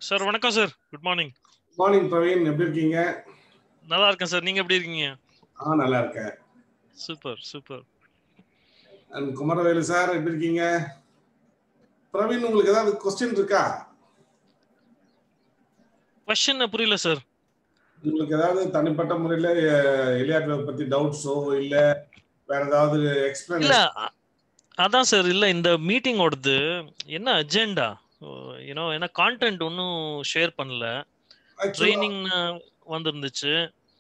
Sir வணக்கம் sir good morning morning Praveen எப்படி இருக்கீங்க நல்லா இருக்கேன் சார் நீங்க எப்படி இருக்கீங்க ஆ நல்லா இருக்கேன் super super and Kumaravelu sir எப்படி இருக்கீங்க பிரவீன் உங்களுக்கு ஏதாவது கொஸ்டின் இருக்கா கொஸ்டின் புரியல சார் உங்களுக்கு ஏதாவது தனிப்பட்ட முறையில் எலியாட் பத்தி டவுட்ஸோ இல்ல வேற ஏதாவது இல்ல எக்ஸ்பிளன் அ- அதான் சார் இல்ல இந்த மீட்டிங்கோடது என்ன அஜெண்டா யூனோ ஏன்னா கான்டென்ட் ஒன்றும் ஷேர் பண்ணல ட்ரைனிங் வந்திருந்துச்சு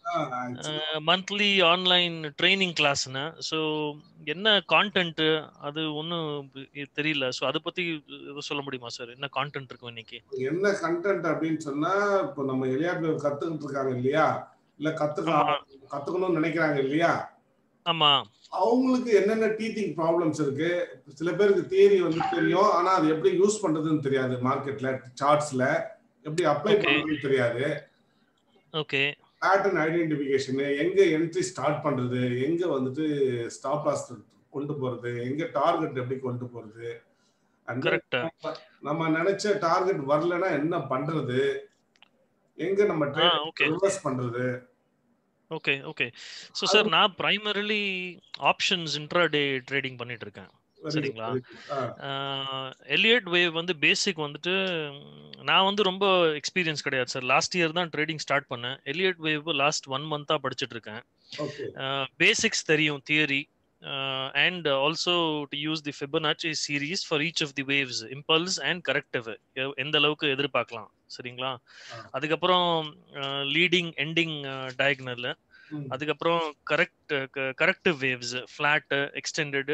மந்த்லி ஆன்லைன் ட்ரைனிங் கிளாஸ்னு ஸோ என்ன கான்டென்ட் அது ஒன்றும் தெரியல ஸோ அதை பத்தி எதுவும் சொல்ல முடியுமா சார் என்ன கான்டென்ட் இருக்கும் இன்னைக்கு என்ன கண்டென்ட் அப்படின்னு சொன்னா இப்போ நம்ம எலியாட் கத்துக்கிட்டு இருக்காங்க இல்லையா இல்ல கத்துக்கலாம் ஆமா. கத்துக்கணும்னு நினைக்கிறாங்க இல்லையா ஆமா அவங்களுக்கு என்னென்ன டீச்சிங் ப்ராப்ளம்ஸ் இருக்கு சில பேருக்கு தியரி வந்து தெரியும் ஆனா அது எப்படி யூஸ் பண்றதுன்னு தெரியாது மார்க்கெட்ல சார்ட்ஸ்ல எப்படி அப்ளை Okay. பண்றதுன்னு தெரியாது ஓகே பேட்டர்ன் ஐடென்டிஃபிகேஷன் எங்க என்ட்ரி ஸ்டார்ட் பண்றது எங்க வந்துட்டு ஸ்டாப் லாஸ் கொண்டு போறது எங்க டார்கெட் எப்படி கொண்டு போறது And then கரெக்ட் நம்ம நினைச்ச டார்கெட் வரலன்னா என்ன பண்றது எங்க நம்ம ஆ ஓகே ரிவர்ஸ் பண்றது ஓகே ஓகே ஸோ சார் நான் பிரைமரிலி ஆப்ஷன்ஸ் இன்ட்ராடே ட்ரேடிங் பண்ணிட்டு இருக்கேன் Very good, சரிங்களா? very good. ஆ, எலியட் வேவ் வந்து பேசிக் வந்துட்டு ம், நான் வந்து ரொம்ப எக்ஸ்பீரியன்ஸ் கிடையாது சார் லாஸ்ட் இயர் தான் ட்ரேடிங் ஸ்டார்ட் பண்ணேன் எலியட் வேவ் லாஸ்ட் ஒன் மந்த்தாக படிச்சுட்டு இருக்கேன் okay பேசிக்ஸ் தெரியும் theory and also to use the Fibonacci series for each of the waves impulse and corrective எந்த அளவுக்கு எதிர்பார்க்கலாம் சரிங்களா ஆ. அதுக்கப்புறம் லீடிங் எண்டிங் டயக்னல் ம், அதுக்கப்புறம் correct corrective waves flat extended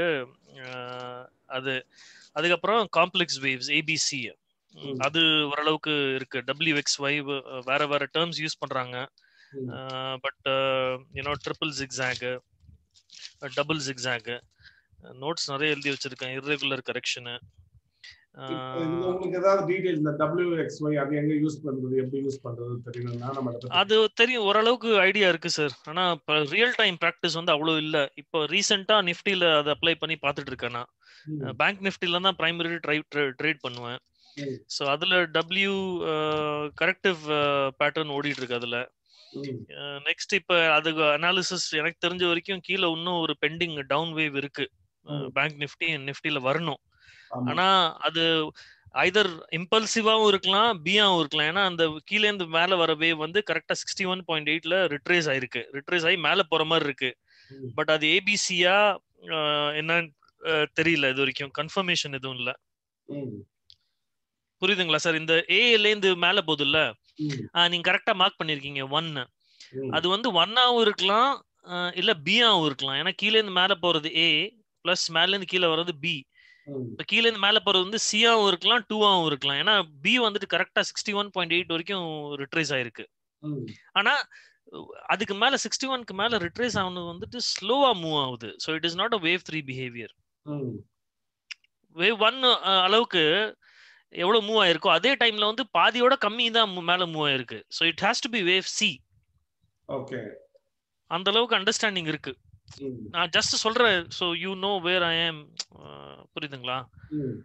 அது அதுக்கப்புறம் காம்ப்ளெக்ஸ் வேவ்ஸ் ஏபிசி ம். அது ஓரளவுக்கு இருக்கு டபிள்யூ எக்ஸ் ஒய் வேற வேற டேர்ம்ஸ் யூஸ் பண்றாங்க ம். But you know triple zigzag double zigzag notes நிறைய எழுதி வச்சிருக்கேன் இர்ரெகுலர் கரெக்ஷனு இப்போ இதுல உங்களுக்கு ஏதாவது டீடைல் இந்த WXY அது எங்க யூஸ் பண்றது எப்படி யூஸ் பண்றது தெரியணும்னா நம்ம அதை பத்தி- அது தெரியும் ஓரளவுக்கு ஐடியா இருக்கு சார் ஆனா இப்போ ரியல் டைம் ப்ராக்டிஸ் வந்து அவ்வளோ இல்ல இப்போ ரீசெண்டா நிஃப்டில அதை அப்ளை பண்ணி பார்த்துட்டு இருக்கேன் நான் ம், பேங்க் நிஃப்டில தான் பிரைமரி ட்ரை ட்ரேட் பண்ணுவேன் ம், ஸோ அதுல டபிள்யூ கரெக்டிவ் பேட்டர்ன் ஓடிட்டு இருக்கு அதுல ம், நெக்ஸ்ட் இப்ப அது அனாலிசிஸ் எனக்கு தெரிஞ்ச வரைக்கும் கீழே இன்னும் ஒரு பெண்டிங் டவுன் வேவ் இருக்கு ம். பேங்க் நிஃப்டி நிஃப்டில வரணும் ஆமா. ஆனா அது ஐதர் இம்பல்சிவாவும் இருக்கலாம் பியாவும் இருக்கலாம் ஏன்னா அந்த கீழே இருந்து மேல வர வேவ் வந்து கரெக்டா சிக்ஸ்டி ஒன் பாயிண்ட் எயிட்ல ரிட்ரேஸ் ஆயிருக்கு ரிட்ரேஸ் ஆகி மேல போற மாதிரி இருக்கு ம், பட் அது ஏபிசியா என்னன்னு அஹ், தெரியல இது வரைக்கும் கன்ஃபர்மேஷன் எதுவும் இல்ல ம், புரியுதுங்களா சார் இந்த ஏல இருந்து மேல போகுதுல்ல ம், ஆஹ் நீங்க கரெக்டா மார்க் பண்ணிருக்கீங்க ஒன்னு ம், அது வந்து ஒன்னாவும் இருக்கலாம் ஆஹ் இல்ல பியாவும் இருக்கலாம் ஏன்னா கீழே இருந்து மேல போறது ஏ பிளஸ் மேல இருந்து கீழே வர்றது பி ம், இப்ப கீழே இருந்து மேல போறது வந்து சியாவும் இருக்கலாம் டூவாவும் இருக்கலாம் ஏன்னா பி வந்துட்டு கரெக்டா சிக்ஸ்டி ஒன் பாயிண்ட் எயிட் வரைக்கும் ரிட்ரேஸ் ஆயிருக்கு ம், ஆனா அதுக்கு மேல சிக்ஸ்டி ஒன்க்கு மேல ரிட்ரேஸ் ஆனது வந்துட்டு ஸ்லோவா மூவ் ஆகுது so it is not a wave three behaviour ம், வேவ் ஒன் அளவுக்கு எவ்வளவு மூவ் ஆயிருக்கோ அதே டைம்ல வந்து பாதியோட கம்மி தான் மு- மேல மூவ் ஆயிருக்கு so it has to be wave C okay அந்த அளவுக்கு அண்டர்ஸ்டாண்டிங் இருக்கு ம், நான் ஜஸ்ட் சொல்றேன் so you know where I am புரியுதுங்களா ம்.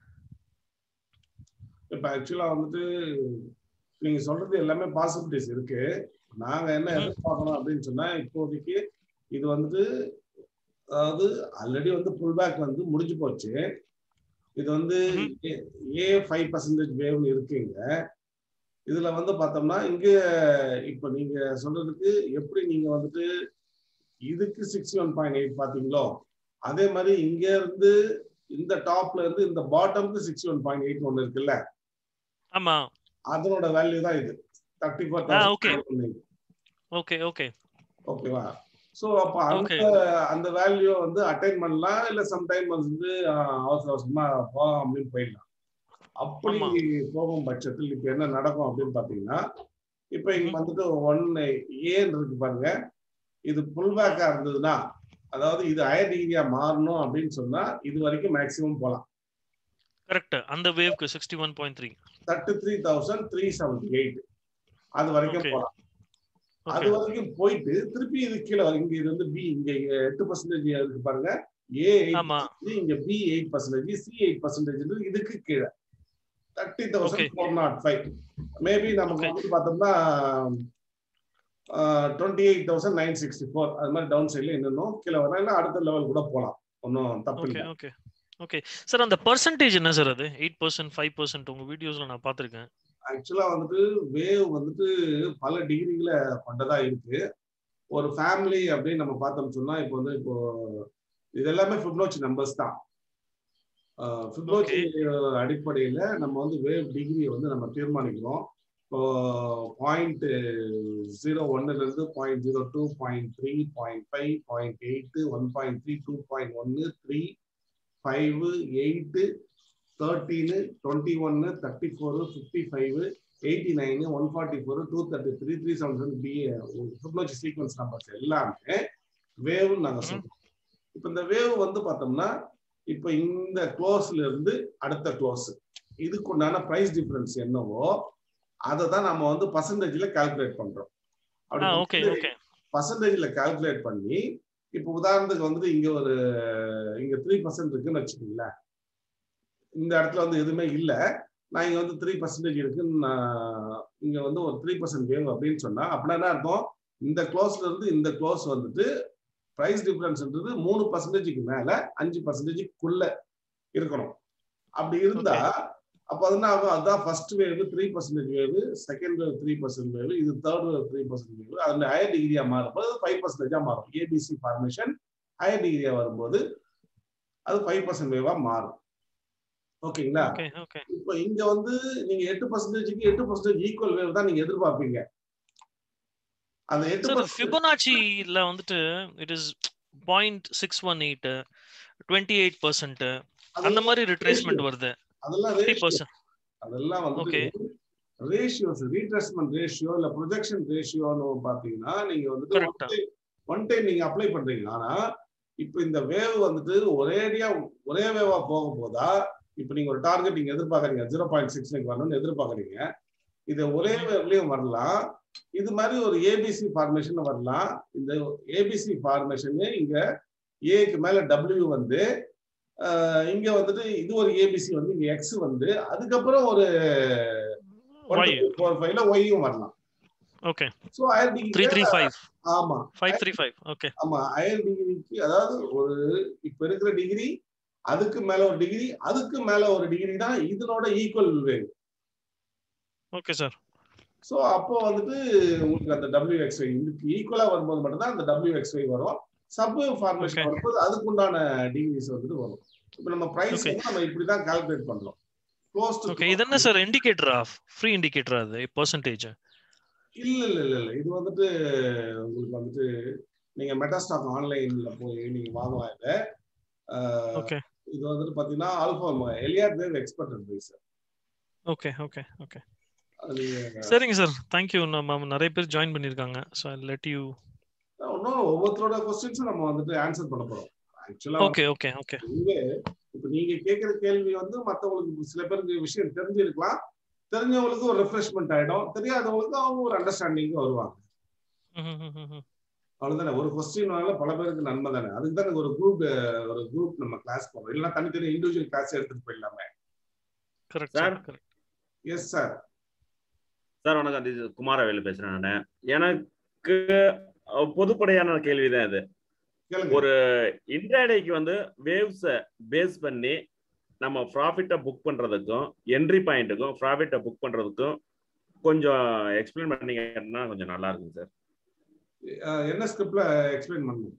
இப்ப ஆக்சுவலா வந்துட்டு நீங்க சொல்றது எல்லாமே பாசிபிலிட்டிஸ் இருக்கு நாங்க என்ன ம்ஹும். எதிர்பார்க்கணும் அப்படின்னு சொன்னா இப்போதைக்கு இது வந்துட்டு அதாவது ஆல்ரெடி வந்து புல் பேக் வந்து முடிஞ்சு போச்சு இது வந்து ம்ஹும். ஏ ஃபைவ் பர்சன்டேஜ் வேவ்னு இருக்குங்க இதுல வந்து பார்த்தோம்னா இங்க இப்ப நீங்க சொல்றதுக்கு எப்படி நீங்க வந்துட்டு இதுக்கு சிக்ஸ்டி ஒன் பாயிண்ட் எயிட் பாத்தீங்களோ அதே மாதிரி இங்க இருந்து இந்த டாப்ல இருந்து இந்த பாட்டம்க்கு சிக்ஸ்டி ஒன் பாயிண்ட் எயிட் ஒன்று இருக்குல்ல ஆமா அதனோட வேல்யூ தான் இது தேர்ட்டி ஃபோர் ஆ, okay. ஓகே ஓகே ஓகேவா ஸோ அப்போ அந்த Okay. அந்த வேல்யூ வந்து அட்டைன் பண்ணலாம் இல்ல சம்டைம் வந்து ஆஹ், அவசர அவசரமா போகலாம் அப்படின்னு போயிடலாம் அப்படி ஆமா. போகும் பட்சத்தில் இப்ப என்ன நடக்கும் அப்படின்னு பாத்தீங்கன்னா இப்ப இங்க ம்ஹும். வந்துட்டு ஒன்னு ஏன்னு இருக்கு பாருங்க இது புல் பேக்கா இருந்ததுன்னா அதாவது இது அயர் டிகிரியா மாறணும் அப்படின்னு சொன்னா இது வரைக்கும் மேக்சிமம் போகலாம் கரெக்ட் அந்த வேவ்க்கு sixty one point three thirty three thousand three seventy eight அது வரைக்கும் Okay. போகலாம் அது ஓகே வரைக்கும் போயிட்டு திருப்பி இது கீழே வரும். இங்க இது வந்து பி இங்க எட்டு பர்சன்டேஜ் இருக்கு பாருங்க ஏ ஆமா இங்க B eight percentage C eight percentage இதுக்கு கீழே thirty thousand four not five maybe நமக்கு வந்து பார்த்தோம்னா twenty eight thousand nine sixty four அது மாதிரி டவுன் சைட்ல இன்னும் கீழே வரலாம் இல்லை அடுத்த லெவல் கூட போகலாம் ஒன்றும் தப்பு ஓகே இல்லை ஓகே ஓகே சார் அந்த பர்சன்டேஜ் என்ன சார் அது எயிட் பர்சன்ட் ஃபைவ் பர்சன்ட் உங்க வீடியோஸ்ல நான் பார்த்திருக்கேன் ஆக்சுவலா வந்துட்டு வேவ் வந்துட்டு பல டிகிரிகளை கொண்டதா இருக்கு ஒரு ஃபேமிலி அப்படின்னு நம்ம பார்த்தோம் சொன்னா இப்போ வந்து இப்போ இது எல்லாமே ஃபிப்னோச்சி நம்பர்ஸ் தான் ஃபிப்னோச்சி அடிப்படையில நம்ம வந்து வேவ் டிகிரியை வந்து நம்ம தீர்மானிக்கிறோம் இப்போ பாயிண்ட் ஜீரோ ஒன்னுல இருந்து point zero two point three point five point eight one point three two point ஒன்னு three five eight thirteen twenty ஒன்னு thirty four fifty five eighty nine one forty four two thirty three three seven seven B Fibonacci sequence numbers எல்லாமே வேவ்னு நாங்கள் சொல்றோம் இப்போ இந்த wave வந்து பார்த்தோம்னா இப்போ இந்த க்ளோஸ்ல இருந்து அடுத்த க்ளோஸ் இதுக்கு உண்டான ப்ரைஸ் டிஃபரன்ஸ் என்னவோ அதை தான் நம்ம வந்து பர்சன்டேஜ்ல கால்குலேட் பண்றோம் ஓகே ஓகே பர்சன்டேஜ்ல கால்குலேட் பண்ணி இப்போ உதாரணத்துக்கு வந்துட்டு இங்க ஒரு இங்க த்ரீ பர்சன்ட் இருக்குன்னு வச்சுக்கோங்களேன் இந்த இடத்துல வந்து எதுவுமே இல்லை நான் இங்க வந்து த்ரீ பர்சன்டேஜ் இருக்குன்னு நான் இங்க வந்து ஒரு த்ரீ பர்சன்ட் வேணும் அப்படின்னு சொன்னா அப்படின்னா என்ன அர்த்தம் இந்த க்ளோஸ்ல இருந்து இந்த க்ளோஸ் வந்துட்டு ப்ரைஸ் டிஃபரன்ஸ்ன்றது மூணு பர்சன்டேஜுக்கு மேல அஞ்சு பர்சன்டேஜுக்குள்ள இருக்கணும் அப்படி இருந்தா அப்போ அது என்ன ஆகும் அதுதான் first wave three percentage wave second wave three percent wave இது third wave three percent wave அது ஹையர் டிகிரியா மாறும்போது ஃபைவ் பர்சன்டேஜா மாறும் ஏபிசி ஃபார்மேஷன் ஹையர் டிகிரியா வரும்போது அது ஃபைவ் பர்சன்ட் வேவா மாறும் ஓகேங்களா இப்போ இங்க வந்து நீங்க எட்டு பர்சன்டேஜ்க்கு எட்டு பர்சன்டேஜ் ஈக்குவல் வேவ் தான் நீங்க எதிர்பார்ப்பீங்க அந்த எட்டு ஃபிபோனாச்சில வந்துட்டு it is point six one eight twenty eight percent அந்த மாதிரி ரிட்ரேஸ்மெண்ட் வருது அதெல்லாம் அதெல்லாம் வந்து ரேஷியோஸ் ரீட்ரெஸ்மெண்ட் ரேஷியோ இல்ல ப்ரொஜெக்ஷன் ரேஷியோன்னு பாத்தீங்கன்னா நீங்க வந்துட்டு ஒன் டைம் நீங்க அப்ளை பண்றீங்க ஆனா இப்போ இந்த வேவ் வந்துட்டு ஒரேடியா ஒரே வேவா போக போதா இப்போ நீங்க ஒரு டார்கெட் நீங்க எதிர்பார்க்கறீங்க ஜீரோ பாயிண்ட் சிக்ஸ் வரணும்னு எதிர்பார்க்கறீங்க இது ஒரே வேவ்லயும் வரலாம் இது மாதிரி ஒரு ஏபிசி ஃபார்மேஷன் வரலாம் இந்த ஏபிசி ஃபார்மேஷன் இங்க ஏக்கு மேல டபிள்யூ வந்து இங்க வந்துட்டு இது ஒரு ஏபிசி வந்து இங்க எக்ஸ் வந்து அதுக்கப்புறம் ஒரு ஃபோர் ஃபைவ்ல ஒய்யும் வரலாம் ஓகே சோ ஹையர் டிகிரி 335 ஆமா 535 ஓகே ஆமா ஹையர் டிகிரிக்கு அதாவது ஒரு இப்ப இருக்கிற டிகிரி அதுக்கு மேல ஒரு டிகிரி அதுக்கு மேல ஒரு டிகிரி தான் இதனோட equal wave okay sir so அப்போ வந்துட்டு உங்களுக்கு அந்த டபிள்யூ எக்ஸ் ஒய் இதுக்கு ஈக்குவலா வரும்போது மட்டும்தான் அந்த டபிள்யூ எக்ஸ் ஒய் வரும் சப் ஃபார்மேஷன் வரும்போது அதுக்கு உண்டான டிகிரிஸ் வந்துட்டு வரும் இப்போ நம்ம பிரைஸ் வந்து நம்ம இப்படிதான் கால்குலேட் பண்றோம் ஓகே இது என்ன சார் இண்டிகேட்டரா ஃப்ரீ இண்டிகேட்டரா அது பெர்சன்டேஜ் இல்ல இல்ல இல்ல இல்ல இது வந்துட்டு உங்களுக்கு வந்துட்டு நீங்க மெட்டாஸ்டாக் ஆன்லைன்ல போய் நீங்க வாங்கலாம் இத ஓகே இது வந்துட்டு பாத்தீங்கன்னா alpha Elliott wave expert advice okay okay okay சரிங்க சார் தேங்க்யூ நம்ம நிறைய பேர் ஜாயின் பண்ணிருக்காங்க ஸோ ஐ லெட் யூ இன்னும் ஒவ்வொருத்தரோட கொஸ்டின்ஸும் நம்ம வந்துட்டு ஆன்சர் பண்ண போறோம் ஆக்சுவலா ஓகே ஓகே ஓகே இங்க இப்ப நீங்க கேக்குற கேள்வி வந்து மத்தவங்களுக்கு சில பேருக்கு விஷயம் தெரிஞ்சிருக்கலாம் தெரிஞ்சவங்களுக்கு ஒரு ரெஃப்ரெஷ்மெண்ட் ஆயிடும் தெரியாதவங்களுக்கு அவங்க ஒரு அண்டர்ஸ்டாண்டிங் வருவாங்க அவ்வளவுதானே ஒரு கொஸ்டின் வாங்கல பல பேருக்கு நன்மை தானே அதுக்கு தான் ஒரு குரூப் ஒரு குரூப் நம்ம கிளாஸ் போறோம் இல்லைன்னா தனித்தனி இண்டிவிஜுவல் கிளாஸ் எடுத்துட்டு போயிடலாமே கரெக்ட் எஸ் சார் சார் வணக்கம் இது குமாரவேலு பேசுறேன் நான் எனக்கு பொதுப்படையான கேள்விதான் இது ஒரு இன்ட்ராடேக்கு வந்து வேவ்ஸ பேஸ் பண்ணி நம்ம ப்ராஃபிட்டை புக் பண்றதுக்கும் என்ட்ரி பாயிண்ட்டுக்கும் ப்ராஃபிட்டை புக் பண்றதுக்கும் கொஞ்சம் எக்ஸ்பிளைன் பண்ணீங்கன்னா கொஞ்சம் நல்லா இருக்கும் சார் என்ன ஸ்கிரிப்ட்ல எக்ஸ்பிளைன் பண்ணணும்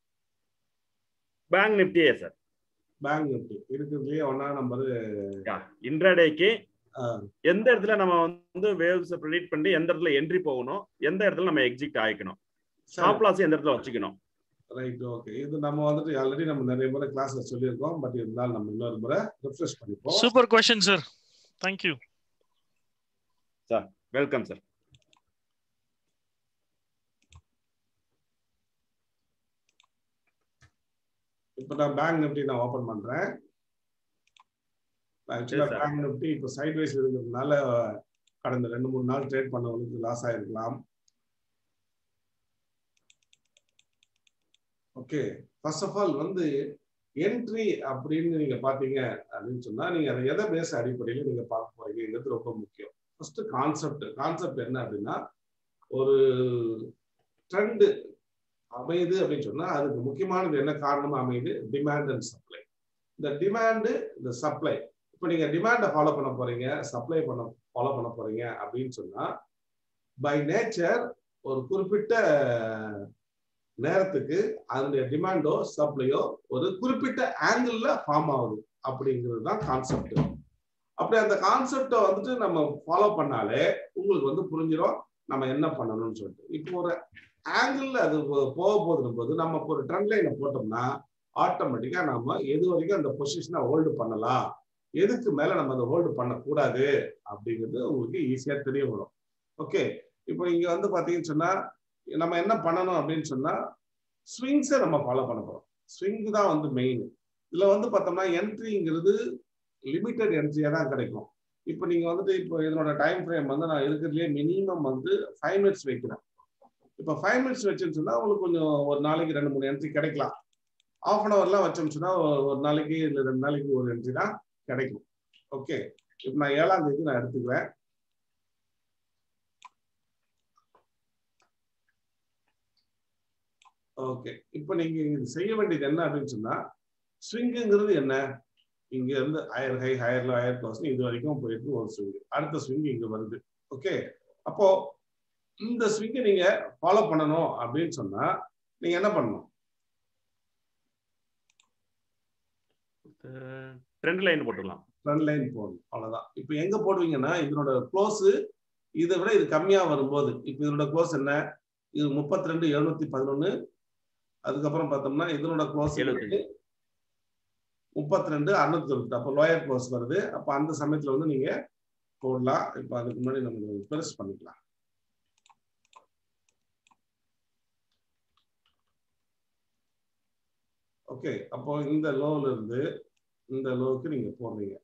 பேங்க் நிப்டியே சார் பேங்க் நிப்டி இருக்கிறதுலயே ஒன்னா நம்பர் இன்ட்ராடேக்கு எந்த இடத்துல நம்ம வந்து வேவ்ஸ் ப்ரெடிக்ட் பண்ணி எந்த இடத்துல என்ட்ரி போகணும் எந்த இடத்துல நம்ம எக்ஸிட் ஆயிக்கணும் ஸ்டாப் லாஸ் எந்த இடத்துல வச்சுக்கணும் ரைட் ஓகே இது நம்ம வந்துட்டு ஆல்ரெடி நம்ம நிறைய முறை கிளாஸ்ல சொல்லியிருக்கோம் பட் இருந்தாலும் நம்ம இன்னொரு முறை ரிஃப்ரெஷ் பண்ணிப்போம் super question sir thank you sir welcome sir இப்போ நான் பேங்க் நிஃப்டி நான் ஓபன் பண்றேன் ஆக்சுவலா பேங்க் நிஃப்டி இப்போ சைட் வைஸ் இருக்கிறதுனால கடந்த ரெண்டு மூணு நாள் ட்ரேட் பண்ணவங்களுக்கு லாஸ் ஆயிருக்கலாம் ஓகே ஃபர்ஸ்ட் ஆஃப் ஆல் வந்து என்ட்ரி அப்படின்னு நீங்க பாத்தீங்க அப்படின்னு சொன்னா நீங்க அதை எதை பேச அடிப்படையில் நீங்க பார்க்க போறீங்கிறது ரொம்ப முக்கியம் ஃபர்ஸ்ட் கான்செப்ட் கான்செப்ட் என்ன அப்படின்னா ஒரு ட்ரெண்டு அமையுது அப்படின்னு சொன்னா அதுக்கு முக்கியமானது என்ன காரணமா அமையுது டிமாண்ட் அண்ட் சப்ளை இந்த டிமாண்டு இந்த சப்ளை இப்போ நீங்க டிமாண்டை ஃபாலோ பண்ண போறீங்க சப்ளை பண்ண ஃபாலோ பண்ண போறீங்க அப்படின்னு சொன்னா பை நேச்சர் ஒரு குறிப்பிட்ட நேரத்துக்கு அதனுடைய டிமாண்டோ சப்ளையோ ஒரு குறிப்பிட்ட ஆங்கிள் ஃபார்ம் ஆகுது அப்படிங்கிறது தான் கான்செப்ட் அப்படி அந்த கான்செப்டை வந்துட்டு நம்ம ஃபாலோ பண்ணாலே உங்களுக்கு வந்து புரிஞ்சிடும் நம்ம என்ன பண்ணணும்னு சொல்லிட்டு இப்போ ஒரு ஆங்கிள் அது போக போதும் போது நம்ம ஒரு ட்ரெண்ட் லைனை போட்டோம்னா ஆட்டோமேட்டிக்கா நம்ம எது வரைக்கும் அந்த பொசிஷனை ஹோல்டு பண்ணலாம் எதுக்கு மேல நம்ம அதை ஹோல்டு பண்ணக்கூடாது அப்படிங்கிறது உங்களுக்கு ஈஸியா தெரிய வரும் ஓகே இப்போ இங்க வந்து பாத்தீங்கன்னு சொன்னா நம்ம என்ன பண்ணணும் அப்படின்னு சொன்னா ஸ்விங்ஸை நம்ம ஃபாலோ பண்ண போறோம் ஸ்விங் தான் வந்து மெயின் இதுல வந்து பார்த்தோம்னா என்ட்ரிங்கிறது லிமிட்டட் என்ட்ரியா தான் கிடைக்கும் இப்போ நீங்க வந்துட்டு இப்போ இதனோட டைம் ஃப்ரேம் வந்து நான் இருக்கிறதுலே மினிமம் வந்து ஃபைவ் மினிட்ஸ் வைக்கிறேன் இப்போ ஃபைவ் மினிட்ஸ் வச்சுன்னு சொன்னா உங்களுக்கு கொஞ்சம் ஒரு நாளைக்கு ரெண்டு மூணு என்ட்ரி கிடைக்கலாம் ஆஃப் அன் ஹவர்லாம் வச்சோம்னு சொன்னா ஒரு நாளைக்கு இல்லை ரெண்டு நாளைக்கு ஒரு என்ட்ரி தான் கிடைக்கும் ஓகே இப்போ நான் ஏழாம் தேதி நான் எடுத்துக்கிறேன் ஓகே இப்போ நீங்க இது செய்ய வேண்டியது என்ன அப்படின்னு சொன்னா ஸ்விங்குங்கிறது என்ன இங்க இருந்து ஹயர் ஹை ஹயர்ல ஹயர் கிளாஸ் இது வரைக்கும் போயிருக்கு ஒரு ஸ்விங் அடுத்த ஸ்விங் இங்க வருது ஓகே அப்போ இந்த ஸ்விங்கை நீங்க ஃபாலோ பண்ணணும் அப்படின்னு சொன்னா நீங்க என்ன பண்ணணும் ட்ரெண்ட் லைன் போட்டுக்கலாம் ட்ரெண்ட் லைன் போடணும் அவ்வளவுதான் இப்போ எங்க போடுவீங்கன்னா இதனோட க்ளோஸ் இதை விட இது கம்மியா வரும்போது இப்போ இதனோட க்ளோஸ் என்ன இது முப்பத்தி ரெண்டு எழுநூத்தி பதினொன்னு அதுக்கப்புறம் பார்த்தோம்னா இதனோட க்ளோஸ் எழுபத்தஞ்சு. முப்பத்தி ரெண்டு அறுநூத்தி தொண்ணூத்தி அப்போ லோயர் க்ளோஸ் வருது அப்போ அந்த சமயத்துல வந்து நீங்க போடலாம் இப்போ அதுக்கு முன்னாடி நம்ம பெருசு பண்ணிக்கலாம் ஓகே அப்போ இந்த லோல இருந்து இந்த லோவுக்கு நீங்க போடுறீங்க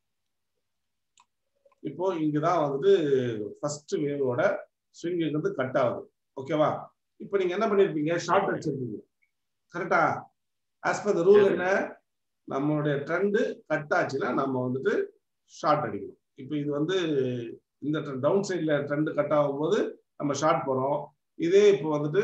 இப்போ இங்கதான் வந்துட்டு ஃபர்ஸ்ட் வேவோட ஸ்விங் வந்து கட் ஆகுது ஓகேவா இப்போ நீங்க என்ன பண்ணிருப்பீங்க ஷார்ட் அடிச்சிருப்பீங்க கரெக்டா as per the rule Yes. என்ன நம்மளுடைய ட்ரெண்டு கட் ஆச்சுன்னா நம்ம வந்துட்டு ஷார்ட் அடிக்கணும் இப்போ இது வந்து இந்த டவுன் சைட்ல ட்ரெண்டு கட் ஆகும்போது நம்ம ஷார்ட் போறோம் இதே இப்போ வந்துட்டு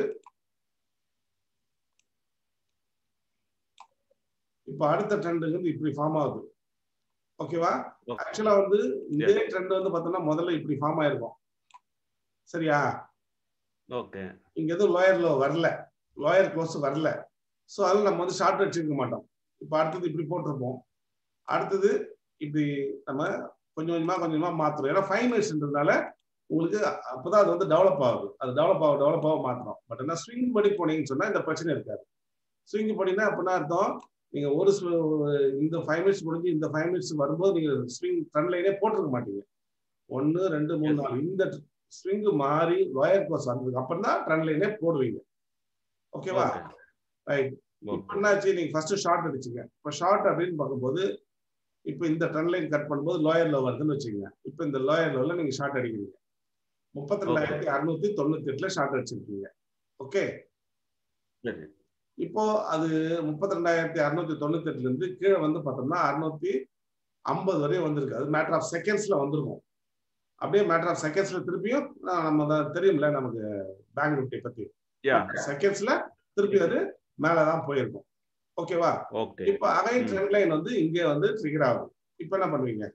இப்போ அடுத்த ட்ரெண்டு வந்து இப்படி ஃபார்ம் ஆகுது ஓகேவா Okay. ஆக்சுவலா வந்து இதே ட்ரெண்ட் வந்து பார்த்தோம்னா முதல்ல இப்படி ஃபார்ம் ஆயிருக்கும் சரியா ஓகே இங்க எதுவும் லோயர் லோ வரல லோயர் க்ளோஸ் வரல ஸோ அதில் நம்ம வந்து ஷார்ட் அடிச்சிருக்க மாட்டோம் இப்போ அடுத்தது இப்படி போட்டிருப்போம் அடுத்தது இப்படி நம்ம கொஞ்சம் கொஞ்சமா கொஞ்சம் கொஞ்சமா மாத்துறோம் ஏன்னா ஃபைவ் மினிட்ஸ்ன்றதுனால உங்களுக்கு அப்பதான் அது வந்து டெவலப் ஆகுது அது டெவலப் ஆக டெவலப் ஆக மாத்துறோம் பட் என்ன ஸ்விங் படி போனீங்கன்னு சொன்னா இந்த பிரச்சனை இருக்காது ஸ்விங் படினா அப்படின்னா அர்த்தம் நீங்க ஒரு sw- இந்த ஃபைவ் மினிட்ஸ் முடிஞ்சு இந்த ஃபைவ் மினிட்ஸ் வரும்போது நீங்க ஸ்விங் ட்ரெண்ட் லைனே போட்டிருக்க மாட்டீங்க ஒன்னு ரெண்டு மூணு Yes. நாலு இந்த ஸ்விங் மாறி லோயர் க்ளோஸ் வந்ததுக்கு அப்புறம் தான் ட்ரெண்ட் லைனே போடுவீங்க ஓகேவா ரைட் இப்போ என்னாச்சு நீங்க ஃபர்ஸ்ட் ஷார்ட் அடிச்சீங்க இப்போ ஷார்ட் அப்படின்னு பார்க்கும்போது இப்போ இந்த ட்ரெண்ட் லைன் கட் பண்ணும்போது லோயர் லோ வருதுன்னு வச்சுக்கோங்க இப்போ இந்த லோயர் லோல நீங்க ஷார்ட் அடிக்கிறீங்க முப்பத்தி ரெண்டாயிரத்தி அறுநூத்தி தொண்ணூத்தி எட்டுல ஷார்ட் அடிச்சிருக்கீங்க ஓகே சரி இப்போ அது முப்பத்தி ரெண்டாயிரத்தி அறுநூத்தி தொண்ணூத்தி எட்டுல இருந்து கீழே வந்து பார்த்தோம்னா அறுநூத்தி ஐம்பது வரையும் வந்திருக்கு அது மேட்டர் ஆஃப் செகண்ட்ஸ்ல வந்திருக்கும் அப்படியே மேட்டர் ஆஃப் செகண்ட்ஸ்ல திருப்பியும் ஆஹ், நம்ம தான் தெரியும்ல நமக்கு பேங்க் நிஃப்டி பத்தி யா செகண்ட்ஸ்ல திருப்பி அது மேலதான் போயிருக்கும் ஓகேவா ஓகே இப்போ அகைன் ம். ட்ரெண்ட் லைன் வந்து இங்கே வந்து ட்ரிகர் ஆகும் இப்போ என்ன பண்ணுவீங்க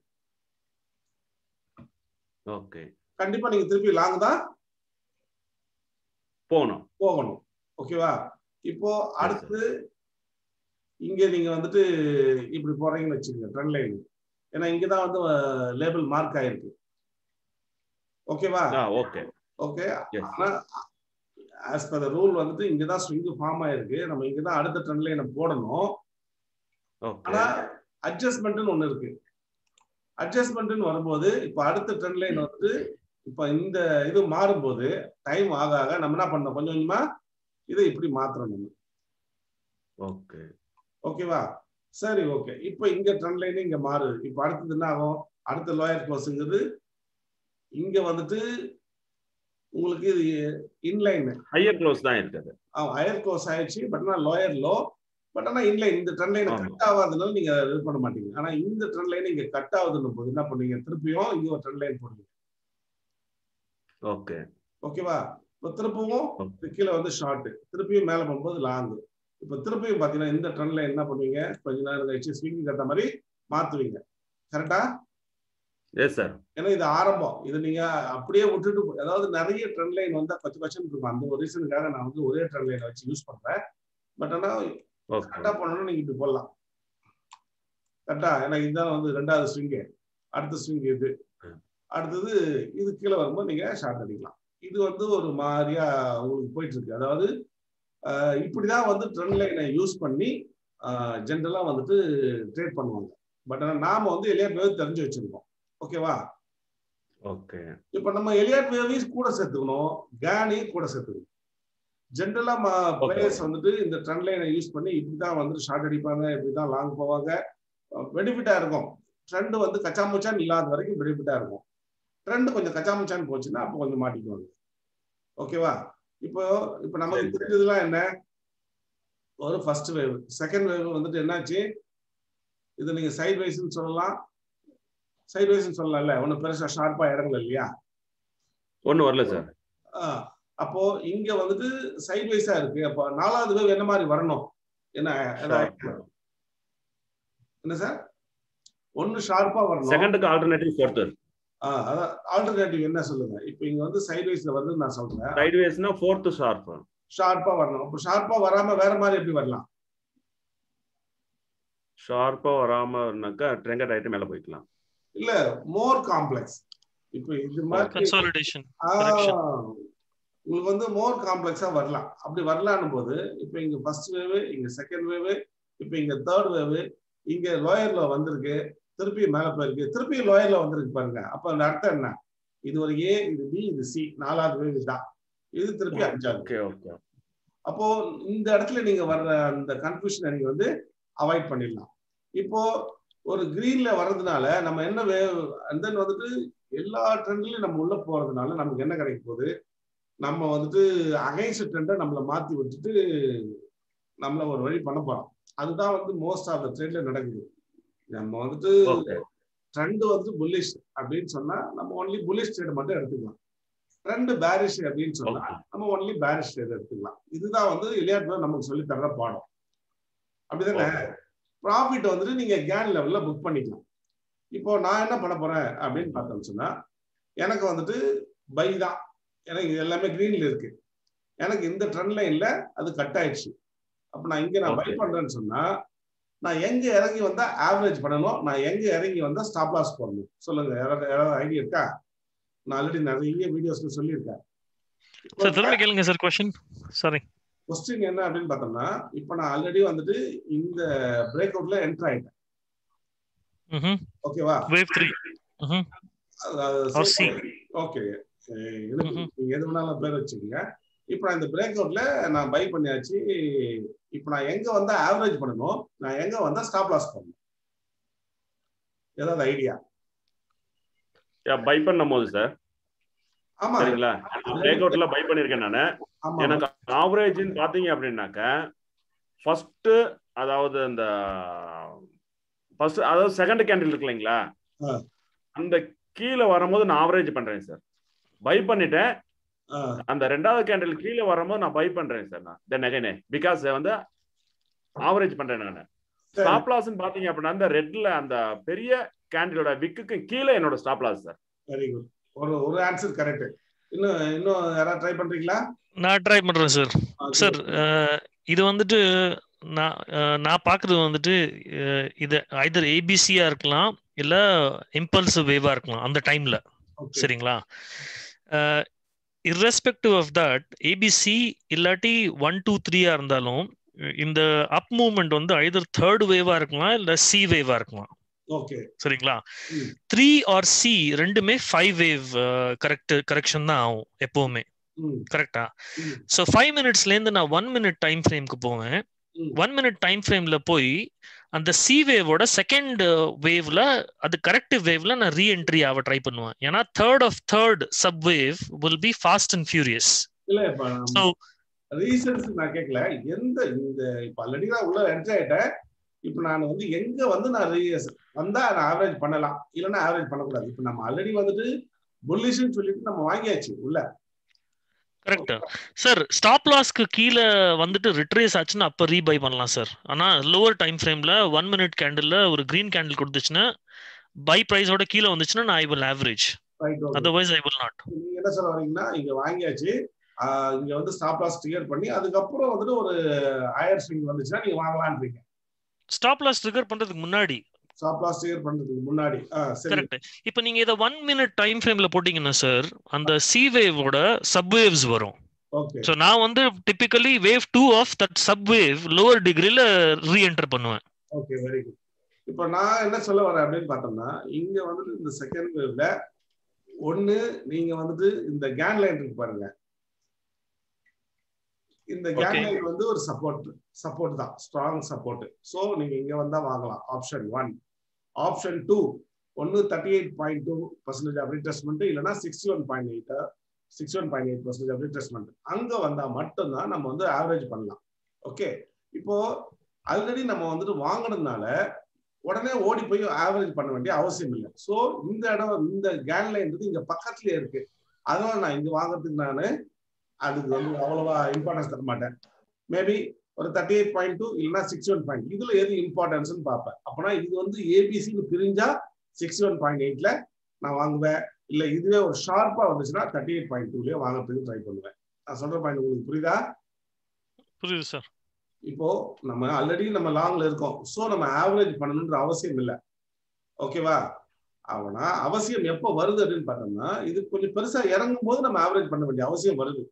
ஓகே கண்டிப்பா நீங்க திருப்பி லாங் தான் போகணும் போகணும் ஓகேவா இப்போ அடுத்து இங்க நீங்க வந்துட்டு இப்படி போறீங்கன்னு வச்சுக்கோங்க ட்ரெண்ட் லைன் ஏன்னா இங்கதான் வந்து லேபிள் மார்க் ஆயிருக்கு ஓகேவா ஆ ஓகே ஓகே எஸ் ஆனா ஆஸ் பர் த ரூல் வந்துட்டு இங்கதான் ஸ்விங் ஃபார்ம் ஆயிருக்கு நம்ம இங்கதான் அடுத்த ட்ரெண்ட் லைனை போடணும் ஓகே ஆனா அட்ஜஸ்ட்மெண்ட்னு ஒண்ணு இருக்கு அட்ஜஸ்ட்மெண்ட்னு வரும்போது இப்போ அடுத்த ட்ரெண்ட் லைன் வந்து இப்போ இந்த இது மாறும்போது டைம் ஆக ஆக நம்ம என்ன பண்ணோம் கொஞ்சம் கொஞ்சமா இதை இப்படி மாத்துறோம் நம்ம ஓகே ஓகேவா சரி ஓகே இப்போ இங்க ட்ரெண்ட் லைன் இங்க மாறுது இப்போ அடுத்தது என்ன ஆகும் அடுத்த லோயர் க்ளோஸுங்கிறது இங்க வந்துட்டு உங்களுக்கு இது இன்லைன் ஹையர் க்ளோஸ் தான் இருக்குது ஹையர் க்ளோஸ் ஆயிடுச்சு பட் ஆனால் லோயர் லோ பட் ஆனா இல்ல இந்த ட்ரெண்ட் லைன் ஆமா. கட் ஆகாதனால நீங்க இது பண்ண மாட்டீங்க ஆனா இந்த ட்ரெண்ட் லைன் இங்க கட் ஆகுதுன்னும் போது என்ன பண்ணுவீங்க திருப்பியும் இங்க ஒரு ட்ரெண்ட் லைன் போடுவீங்க ஓகே ஓகேவா இப்போ திருப்பவும் இது கீழே வந்து ஷார்ட் திருப்பியும் மேல போகும்போது லாங் இப்போ திருப்பியும் பாத்தீங்கன்னா இந்த ட்ரெண்ட் லைன் என்ன பண்ணுவீங்க கொஞ்ச நேரம் கழிச்சு ஸ்விங் கட்ட மாதிரி மாத்துவீங்க கரெக்டா எஸ் சார் ஏன்னா இது ஆரம்பம் இது நீங்க அப்படியே விட்டுட்டு போ- அதாவது நிறைய ட்ரெண்ட் லைன் வந்தா கொஞ்சம் கஷ்டம் இருக்கும் அந்த ஒரு ரீசனுக்காக நான் வந்து ஒரே ட்ரெண்ட் லைனை வச்சு யூஸ் பண்றேன் பட் ஆனா ஓகே கரெக்டா பண்ணணும் நீங்க இப்படி போடலாம் கரெக்டா ஏன்னா இதுதான் வந்து ரெண்டாவது ஸ்விங்கு அடுத்த ஸ்விங் இது அடுத்தது இது கீழே வரும்போது நீங்க ஷார்ட் அடிக்கலாம் இது வந்து ஒரு மாதிரியா உங்களுக்கு போயிட்டு இருக்கு அதாவது ஆஹ், இப்படிதான் வந்து ட்ரெண்ட் லைனை யூஸ் பண்ணி ஜென்ரலா வந்துட்டு ட்ரேட் பண்ணுவாங்க பட் ஆனா நாம வந்து எலியாட் வேவ் தெரிஞ்சு வச்சிருக்கோம் ஓகேவா ஓகே இப்ப நம்ம எலியாட் வேவிஸ் கூட சேர்த்துக்கணும் கேனி கூட சேர்த்துக்கணும் ஜென்ரலா பிளேயர்ஸ் வந்துட்டு இந்த ட்ரெண்ட் லைனை யூஸ் பண்ணி இப்படிதான் வந்துட்டு ஷார்ட் அடிப்பாங்க இப்படிதான் லாங் போவாங்க பெனிஃபிட்டா இருக்கும் ட்ரெண்ட் வந்து கச்சாமுச்சான் இல்லாத வரைக்கும் பெனிஃபிட்டா இருக்கும் ட்ரெண்ட் கொஞ்சம் கச்சாமுச்சான் போச்சுன்னா அப்போ கொஞ்சம் மாட்டிக்குவாங்க ஓகேவா இப்போ இப்போ நமக்கு சரி. தெரிஞ்சதுலாம் என்ன ஒரு ஃபர்ஸ்ட் வேவ் செகண்ட் வேவ் வந்துட்டு என்னாச்சு இது நீங்க சைட் வைஸ்ன்னு சொல்லலாம் சைட் வைஸ்ன்னு சொல்லலாம்ல ஒன்றும் பெருசா ஷார்ப்பா இறங்கல இல்லையா ஒன்றும் வரல சார் ஆஹ் அப்போ இங்க வந்துட்டு சைட் வைஸா இருக்கு அப்போ நாலாவது வேவ் என்ன மாதிரி வரணும் என்ன ஏதாவது என்ன சார் ஒன்னு ஷார்ப்பா வரணும் செகண்டுக்கு ஆல்டர்னேட்டிவ் ஃபோர்த்து ஆஹ் அதான் ஆல்டர்னேட்டிவ் என்ன சொல்லுங்க இப்போ இங்க வந்து சைட் வைஸ்ல வருதுன்னு நான் சொல்றேன் சைட்வேஸ்னா ஃபோர்த்து ஷார்ப் ஷார்ப்பா வரணும் அப்போ ஷார்ப்பா வராம வேற மாதிரி எப்படி வரலாம் ஷார்ப்பா வராம இருந்தாக்கா ட்ரெங்கட் ஆயிட்டு மேல போய்க்கலாம் இல்ல மோர் காம்ப்ளெக்ஸ் இப்போ இது மாதிரி கன்சாலிடேஷன் ஆஹ், correction. உங்களுக்கு வந்து மோர் காம்ப்ளெக்ஸா வரலாம் அப்படி வரலான்னும் போது இப்போ இங்க ஃபர்ஸ்ட் வேவ் இங்க செகண்ட் வேவ் இப்போ இங்க தேர்ட் வேவ் இங்க லோயர்ல வந்திருக்கு திருப்பி மேல போயிருக்கு திருப்பி லோயர்ல வந்திருக்கு பாருங்க அப்ப அந்த அர்த்தம் என்ன இது ஒரு ஏ இது பி இது சி நாலாவது வேவ் இதுதான் இது திருப்பி அஞ்சாவது ஓகே ஓகே அப்போ இந்த இடத்துல நீங்க வர்ற அந்த கன்ஃபியூஷனை நீங்க வந்து அவாய்ட் பண்ணிடலாம் இப்போ ஒரு கிரீன்ல வர்றதுனால நம்ம என்ன வேவ் அண்ட் தென் வந்துட்டு எல்லா ட்ரெண்ட்லயும் நம்ம உள்ள போறதுனால நமக்கு என்ன கிடைக்க போகுது நம்ம வந்துட்டு அகைன்ஸ்ட் ட்ரெண்டை நம்மளை மாத்தி விட்டுட்டு நம்மள ஒரு வழி பண்ண போறோம் அதுதான் வந்து மோஸ்ட் ஆஃப் த ட்ரெண்ட்ல நடக்குது நம்ம வந்துட்டு ஓகே ட்ரெண்ட் வந்து புல்லிஷ் அப்படின்னு சொன்னா நம்ம ஒன்லி புல்லிஷ் ட்ரேட் மட்டும் எடுத்துக்கலாம் ட்ரெண்ட் பேரிஷ் அப்படின்னு சொன்னா ஓகே நம்ம ஒன்லி பேரிஷ் ட்ரேட் எடுத்துக்கலாம் இதுதான் வந்து விளையாட்டு நமக்கு சொல்லி தர்ற பாடம் அப்படிதானே ப்ராஃபிட் வந்துட்டு நீங்க கேன் லெவல்ல புக் பண்ணிக்கலாம் இப்போ நான் என்ன பண்ண போறேன் அப்படின்னு பார்த்தோம்னு சொன்னா எனக்கு வந்துட்டு பை தான் எனக்கு இது எல்லாமே கிரீன்ல இருக்கு எனக்கு இந்த ட்ரெண்ட் லைன்ல அது கட் ஆயிடுச்சு அப்ப நான் இங்க நான் பை Okay. பண்றேன்னு சொன்னா நான் எங்க இறங்கி வந்தா ஆவரேஜ் பண்ணணும் நான் எங்க இறங்கி வந்தா ஸ்டாப் லாஸ் போடணும் சொல்லுங்க யாராவது யாராவது ஐடியா இருக்கா நான் ஆல்ரெடி நிறைய வீடியோஸ்ல சொல்லியிருக்கேன் சார் திரும்ப கேளுங்க சார் கொஸ்டின் சாரி கொஸ்டின் என்ன அப்படின்னு பார்த்தோம்னா இப்போ நான் ஆல்ரெடி வந்துட்டு இந்த பிரேக் அவுட்ல என்டர் ஆயிட்டேன் ம் ஓகேவா வேவ் த்ரீ ம் Or C. ஓகே எனக்கு ம்ஹும். நீங்க எது வேணாலும் பேர் வச்சுக்கோங்க இப்போ நான் இந்த பிரேக் அவுட்ல நான் பை பண்ணியாச்சு இப்போ நான் எங்க வந்தா ஆவரேஜ் பண்ணணும் நான் எங்க வந்தா ஸ்டாப் லாஸ் பண்ணணும் ஏதாவது ஐடியா பை பண்ணும் போது சார் ஆமா சரிங்களா பிரேக் அவுட்ல பை பண்ணிருக்கேன் நானு ஆமா எனக்கு ஆவரேஜ்னு பாத்தீங்க அப்படின்னாக்க ஃபர்ஸ்ட் அதாவது அந்த ஃபர்ஸ்ட் அதாவது செகண்ட் கேண்டில் இருக்கு இல்லைங்களா ஆ. அந்த கீழே வரும்போது நான் ஆவரேஜ் பண்றேன் சார் பை பண்ணிட்டேன் ஆ, அந்த ரெண்டாவது கேண்டில் கீழே வரும்போது நான் பை பண்றேன் சார் நான் தென் அகைனே பிகாஸ் வந்து ஆவரேஜ் பண்றேன் நான் சரி. ஸ்டாப் லாஸ்ன்னு பாத்தீங்க அப்படின்னா அந்த ரெட்ல அந்த பெரிய கேண்டிலோட விக்குக்கு கீழே என்னோட stop loss sir very good ஒரு ஒரு ஆன்சர் கரெக்ட் இன்னும் இன்னும் யாராவது ட்ரை பண்றீங்களா நான் ட்ரை பண்றேன் சார் ஆ, சார் இது வந்துட்டு நான் அஹ், நான் பார்க்குறது வந்துட்டு அஹ், இது ஐதர் ஏபிசியா இருக்கலாம் இல்ல இம்பல்சிவ் வேவா இருக்கலாம் அந்த டைம்ல okay. சரிங்களா இர்ரெஸ்பெக்டிவ் ஆஃப் தட் ஏபிசி இல்லாட்டி ஒன் டூ த்ரீயா இருந்தாலும் இந்த அப் மூவ்மெண்ட் வந்து ஐதர் தேர்ட் வேவா இருக்கலாம் இல்ல சி வேவா இருக்கலாம் ஓகே சரிங்களா ம். த்ரீ ஆர் சி ரெண்டுமே ஃபைவ் வேவ் கரெக்ட் கரெக்ஷன் தான் ஆகும் எப்பவுமே ம் கரெக்டா ம். ஸோ ஃபைவ் மினிட்ஸ்ல இருந்து நான் ஒன் மினிட் டைம் ஃப்ரேம்க்கு போவேன் ம். ஒன் மினிட் டைம் ஃப்ரேம்ல போய் அந்த சி வேவோட செகண்ட் வேவ்ல அது கரெக்டிவ் வேவ்ல நான் ரீஎன்ட்ரி ஆக ட்ரை பண்ணுவேன் ஏன்னா third of third sub wave will be fast and furious இல்ல இப்ப ஸோ ரீசன்ஸ் நான் கேட்கல எந்த இந்த இப்ப ஆல்ரெடி நான் உள்ள என்ட்ரி ஆயிட்டேன் இப்ப நான் வந்து எங்க வந்து நான் வந்தா நான் ஆவரேஜ் பண்ணலாம் இல்லைன்னா ஆவரேஜ் பண்ணக்கூடாது இப்ப நம்ம ஆல்ரெடி வந்துட்டு புல்லிஷ்னு சொல்லிட்டு நம்ம வாங்கியாச்சு உள்ள கரெக்ட் சார் ஸ்டாப் லாஸ்க்கு கீழே வந்துட்டு ரிட்ரேஸ் ஆச்சுன்னா அப்போ ரீபை பண்ணலாம் சார் ஆனால் லோவர் டைம் ஃப்ரேமில் ஒன் மினிட் கேண்டில் ஒரு க்ரீன் கேண்டில் கொடுத்துச்சுன்னா பை ப்ரைஸோட கீழே வந்துச்சுன்னா நான் I will average otherwise I will not நீங்க என்ன சொல்ல வரீங்கன்னா இங்க வாங்கியாச்சு இங்க வந்து ஸ்டாப் லாஸ் கிளியர் பண்ணி அதுக்கப்புறம் வந்துட்டு ஒரு ஹையர் ஸ்விங் வந்துச்சுன்னா நீங்க வாங்கலான்றீங்க ஸ்டாப் லாஸ் ட்ரிகர் பண்றதுக்கு முன்னாடி ஸ்டாப் லாஸ் கிளியர் பண்றதுக்கு முன்னாடி கரெக்ட் இப்போ நீங்க இத 1 மினிட் டைம் ஃப்ரேம்ல போட்டீங்கன்னா சார் அந்த சி வேவோட சப் வேவ்ஸ் வரும் ஓகே சோ நான் வந்து typically wave 2 of that sub wave lower டிகிரில ரீஎன்டர் பண்ணுவேன் ஓகே வெரி குட் இப்போ நான் என்ன சொல்ல வரேன் அப்படின்னு பார்த்தோம்னா இங்க வந்துட்டு இந்த செகண்ட் வேவ்ல ஒண்ணு நீங்க வந்துட்டு இந்த கேன் லைன் இருக்கு பாருங்க இந்த கேன் லைன் வந்து ஒரு சப்போர்ட் சப்போர்ட் தான் ஸ்ட்ராங் சப்போர்ட் ஸோ நீங்க இங்க வந்தா வாங்கலாம் ஆப்ஷன் ஒன் ஆப்ஷன் டூ ஒன்னு thirty eight point two percentage of retracement இல்லைன்னா sixty one point eight sixty one point eight percentage of retracement அங்க வந்தா மட்டும்தான் நம்ம வந்து ஆவரேஜ் பண்ணலாம் ஓகே இப்போ ஆல்ரெடி நம்ம வந்துட்டு வாங்கினதுனால உடனே ஓடி போய் ஆவரேஜ் பண்ண வேண்டிய அவசியம் இல்லை ஸோ இந்த இடம் இந்த கேன்லைன்றது இங்க பக்கத்துலயே இருக்கு அதனால நான் இங்க வாங்குறதுக்கு நான் அதுக்கு வந்து அவ்வளவா இம்பார்ட்டன்ஸ் தர மாட்டேன் மேபி ஒரு தேர்ட்டி எயிட் பாயிண்ட் டூ இல்லைன்னா சிக்ஸ்டி ஒன் பாயிண்ட் இதுல எது இம்பார்ட்டன்ஸ்னு பார்ப்பேன் அப்பனா இது வந்து ஏபிசின்னு பிரிஞ்சா சிக்ஸ்டி ஒன் பாயிண்ட் எயிட்ல நான் வாங்குவேன் இல்ல இதுவே ஒரு ஷார்ப்பா வந்துச்சுன்னா தேர்ட்டி எயிட் பாயிண்ட் டூலயே வாங்குறதுக்கு ட்ரை பண்ணுவேன் நான் சொல்ற பாயிண்ட் உங்களுக்கு புரியுதா புரியுது சார் இப்போ நம்ம ஆல்ரெடி நம்ம லாங்ல இருக்கோம் ஸோ நம்ம ஆவரேஜ் பண்ணணுன்ற அவசியம் இல்லை ஓகேவா அவனா அவசியம் எப்போ வருது அப்படின்னு பார்த்தோம்னா இது கொஞ்சம் பெருசா இறங்கும் போது நம்ம ஆவரேஜ் பண்ண வேண்டிய அவசியம் வருது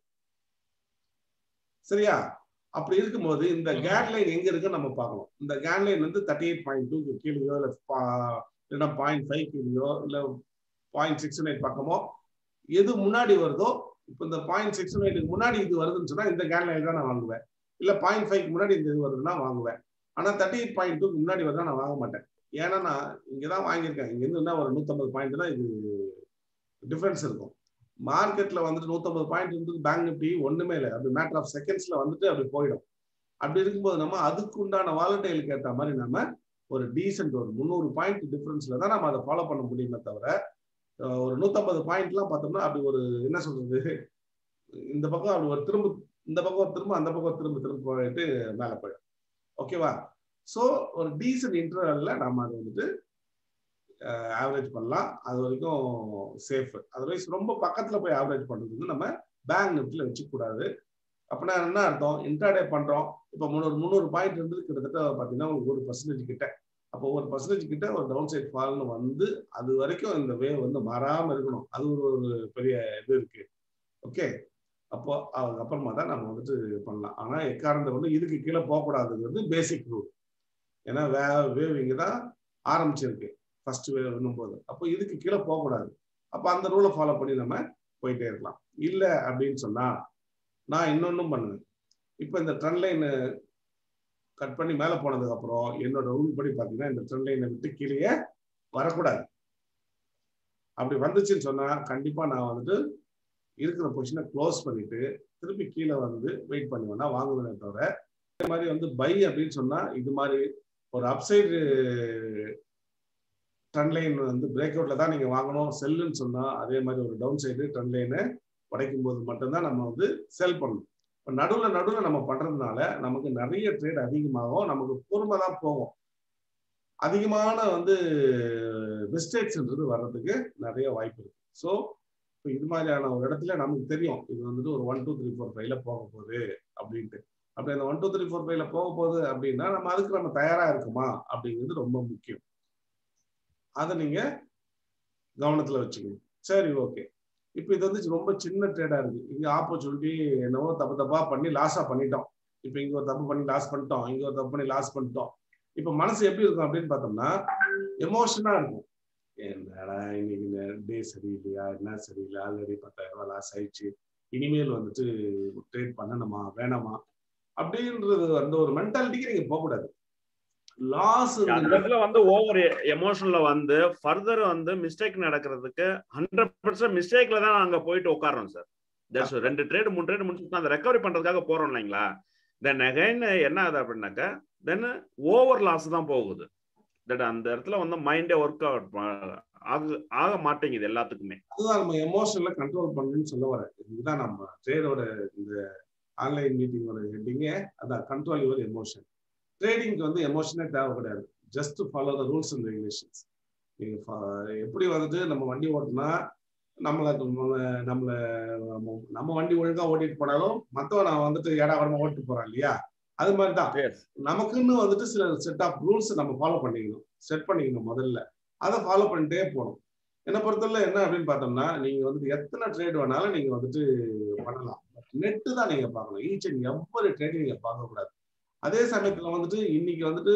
சரியா அப்படி இருக்கும்போது இந்த கேட்லைன் எங்க இருக்குன்னு நம்ம பார்க்கணும் இந்த கேட்லைன் வந்து தேர்ட்டி எயிட் பாயிண்ட் டூ கீழேயோ இல்லை இல்லைன்னா பாயிண்ட் ஃபைவ் கீழேயோ இல்லை பாயிண்ட் சிக்ஸ் எயிட் பக்கமோ எது முன்னாடி வருதோ இப்போ இந்த பாயிண்ட் சிக்ஸ் எயிட்டுக்கு முன்னாடி இது வருதுன்னு சொன்னா இந்த கேட்லைன் தான் நான் வாங்குவேன் இல்ல பாயிண்ட் ஃபைவ்க்கு முன்னாடி இந்த இது வருதுன்னா வாங்குவேன் ஆனா தேர்ட்டி எயிட் பாயிண்ட் டூக்கு முன்னாடி வருதா நான் வாங்க மாட்டேன் ஏன்னா நான் இங்கதான் வாங்கியிருக்கேன் இங்க இருந்து ஒரு நூத்தம்பது பாயிண்ட் தான் இது டிஃபரன்ஸ் இருக்கும் மார்க்கெட்ல வந்துட்டு நூத்தம்பது பாயிண்ட் இருந்து பேங்க் நிப்டி ஒண்ணுமே இல்லை அப்படி மேட்டர் ஆஃப் செகண்ட்ஸ்ல வந்துட்டு அப்படி போயிடும் அப்படி இருக்கும்போது நம்ம அதுக்கு உண்டான வாலட்டைலுக்கு ஏற்ற மாதிரி நம்ம ஒரு டீசென்ட் ஒரு முந்நூறு பாயிண்ட் டிஃபரன்ஸ்ல தான் நம்ம அதை ஃபாலோ பண்ண முடியுமே தவிர ஒரு நூத்தம்பது பாயிண்ட்லாம் பார்த்தோம்னா அப்படி ஒரு என்ன சொல்றது இந்த பக்கம் அப்படி ஒரு திரும்ப இந்த பக்கம் திரும்ப அந்த பக்கம் திரும்ப திரும்ப போயிட்டு மேலே போயிடும் ஓகேவா ஸோ ஒரு டீசன்ட் இன்டர்வல்ல நம்ம அதை வந்துட்டு ஆவரேஜ் பண்ணலாம் அது வரைக்கும் சேஃப் அதர்வைஸ் ரொம்ப பக்கத்துல போய் ஆவரேஜ் பண்றது வந்து நம்ம பேங்க் நிஃப்டில வச்சுக்கூடாது அப்படின்னா என்ன அர்த்தம் இன்ட்ராடே பண்றோம் இப்போ முந்நூறு முந்நூறு பாயிண்ட் இருந்தது கிட்டத்தட்ட பார்த்தீங்கன்னா உங்களுக்கு ஒரு பர்சன்டேஜ் கிட்ட அப்போ ஒரு பர்சன்டேஜ் கிட்ட ஒரு டவுன் சைட் ஃபால்னு வந்து அது வரைக்கும் இந்த வேவ் வந்து மாறாம இருக்கணும் அது ஒரு பெரிய இது இருக்கு ஓகே அப்போ அதுக்கப்புறமா தான் நம்ம வந்துட்டு பண்ணலாம் ஆனா எக்காரணத்தை வந்து இதுக்கு கீழே போகக்கூடாதுங்கிறது வந்து பேசிக் ரூல் ஏன்னா வே வேவ் இங்கே தான் ஆரம்பிச்சிருக்கு ஃபர்ஸ்ட் வேவ்னும் போது அப்போ இதுக்கு கீழே போகக்கூடாது அப்போ அந்த ரூலை ஃபாலோ பண்ணி நம்ம போயிட்டே இருக்கலாம் இல்லை அப்படின்னு சொன்னா நான் இன்னொன்னும் பண்ணுவேன் இப்போ இந்த ட்ரெண்ட் லைன் கட் பண்ணி மேலே போனதுக்கு அப்புறம் என்னோட ரூல் படி பார்த்தீங்கன்னா இந்த ட்ரெண்ட் லைனை விட்டு கீழே வரக்கூடாது அப்படி வந்துச்சுன்னு சொன்னா கண்டிப்பா நான் வந்துட்டு இருக்கிற பொசிஷனை க்ளோஸ் பண்ணிட்டு திருப்பி கீழே வந்து வெயிட் பண்ணுவேன்னா வாங்குவேனே தவிர இதே மாதிரி வந்து பை அப்படின்னு சொன்னா இது மாதிரி ஒரு அப்சைடு ட்ரெண்ட் லைன் வந்து பிரேக் அவுட்ல தான் நீங்க வாங்கணும் செல்லுன்னு சொன்னா அதே மாதிரி ஒரு டவுன் சைடு ட்ரெண்ட் லைனை உடைக்கும் போது மட்டும்தான் நம்ம வந்து செல் பண்ணணும் இப்போ நடுவில் நடுவில் நம்ம பண்றதுனால நமக்கு நிறைய ட்ரேட் அதிகமாகும் நமக்கு பொறுமை தான் போகும் அதிகமான வந்து மிஸ்டேக்ஸ்ன்றது வர்றதுக்கு நிறைய வாய்ப்பு இருக்கு ஸோ இப்போ இது மாதிரியான ஒரு இடத்துல நமக்கு தெரியும் இது வந்துட்டு ஒரு ஒன் டூ த்ரீ ஃபோர் ஃபைவ்ல போக போகுது அப்படின்ட்டு அப்படி அந்த ஒன் டூ த்ரீ ஃபோர் ஃபைவ்ல போக போகுது அப்படின்னா நம்ம அதுக்கு நம்ம தயாரா இருக்குமா அப்படிங்கிறது ரொம்ப முக்கியம் அதை நீங்க கவனத்துல வச்சுக்கணும் சரி ஓகே இப்போ இது வந்து ரொம்ப சின்ன ட்ரேடா இருக்கு இங்க ஆப்பர்ச்சுனிட்டி என்னவோ தப்பு தப்பா பண்ணி லாஸா பண்ணிட்டோம் இப்போ இங்க ஒரு தப்பு பண்ணி லாஸ் பண்ணிட்டோம் இங்க ஒரு தப்பு பண்ணி லாஸ் பண்ணிட்டோம் இப்போ மனசு எப்படி இருக்கும் அப்படின்னு பார்த்தோம்னா எமோஷனா இருக்கும் என்னடா இன்னைக்கு இந்த டே சரியில்லையா என்ன சரியில்லை ஆல்ரெடி பத்தாயிரம் ரூபாய் லாஸ் ஆயிடுச்சு இனிமேல் வந்துட்டு ட்ரேட் பண்ணணுமா வேணாமா அப்படின்றது அந்த ஒரு மென்டாலிட்டிக்கு நீங்க போகக்கூடாது லாஸ் அந்த இடத்துல வந்து ஓவர் எமோஷன்ல வந்து ஃபர்தர் வந்து மிஸ்டேக் நடக்கிறதுக்கு ஹண்ட்ரட் பர்சன்ட் மிஸ்டேக்ல தான் அங்க போயிட்டு உட்காரோம் சார் ஜஸ்ட் ரெண்டு ட்ரேடு மூணு ட்ரேடு முடிச்சுட்டு அந்த ரெக்கவரி பண்றதுக்காக போறோம் இல்லைங்களா தென் அகைன் என்ன ஆகுது அப்படின்னாக்கா தென் ஓவர் லாஸ் தான் போகுது தட் அந்த இடத்துல வந்து மைண்டே ஒர்க் அவுட் ஆக ஆக மாட்டேங்குது எல்லாத்துக்குமே அதுதான் நம்ம எமோஷனல கண்ட்ரோல் பண்ணணும்னு சொல்ல வரேன் இதுதான் நம்ம ட்ரேடோட இந்த ஆன்லைன் மீட்டிங்கோட ஹெட்டிங்கே அதான் கண்ட்ரோல் யுவர் எமோஷன் ட்ரேடிங்க்கு வந்து எமோஷனே தேவை கிடையாது just follow the rules and regulations நீங்க எப்படி வந்துட்டு நம்ம வண்டி ஓட்டினா நம்மளை நம்மளை நம்ம வண்டி ஒழுங்கா ஓட்டிட்டு போனாலும் மத்தவன் நான் வந்துட்டு ஏடாவரமா ஓட்டு போறான் இல்லையா அது மாதிரி தான் நமக்குன்னு வந்துட்டு சில செட் ஆஃப் ரூல்ஸ் நம்ம ஃபாலோ பண்ணிக்கணும் செட் பண்ணிக்கணும் முதல்ல அதை ஃபாலோ பண்ணிட்டே போகணும் என்னை பொறுத்தவரை என்ன அப்படின்னு பார்த்தோம்னா நீங்க வந்துட்டு எத்தனை ட்ரேட் வேணாலும் நீங்க வந்துட்டு பண்ணலாம் நெட்டு தான் நீங்க பார்க்கணும் ஈச் அண்ட் எவ்வொரு ட்ரேட் நீங்க பார்க்க கூடாது அதே சமயத்துல வந்துட்டு இன்னைக்கு வந்துட்டு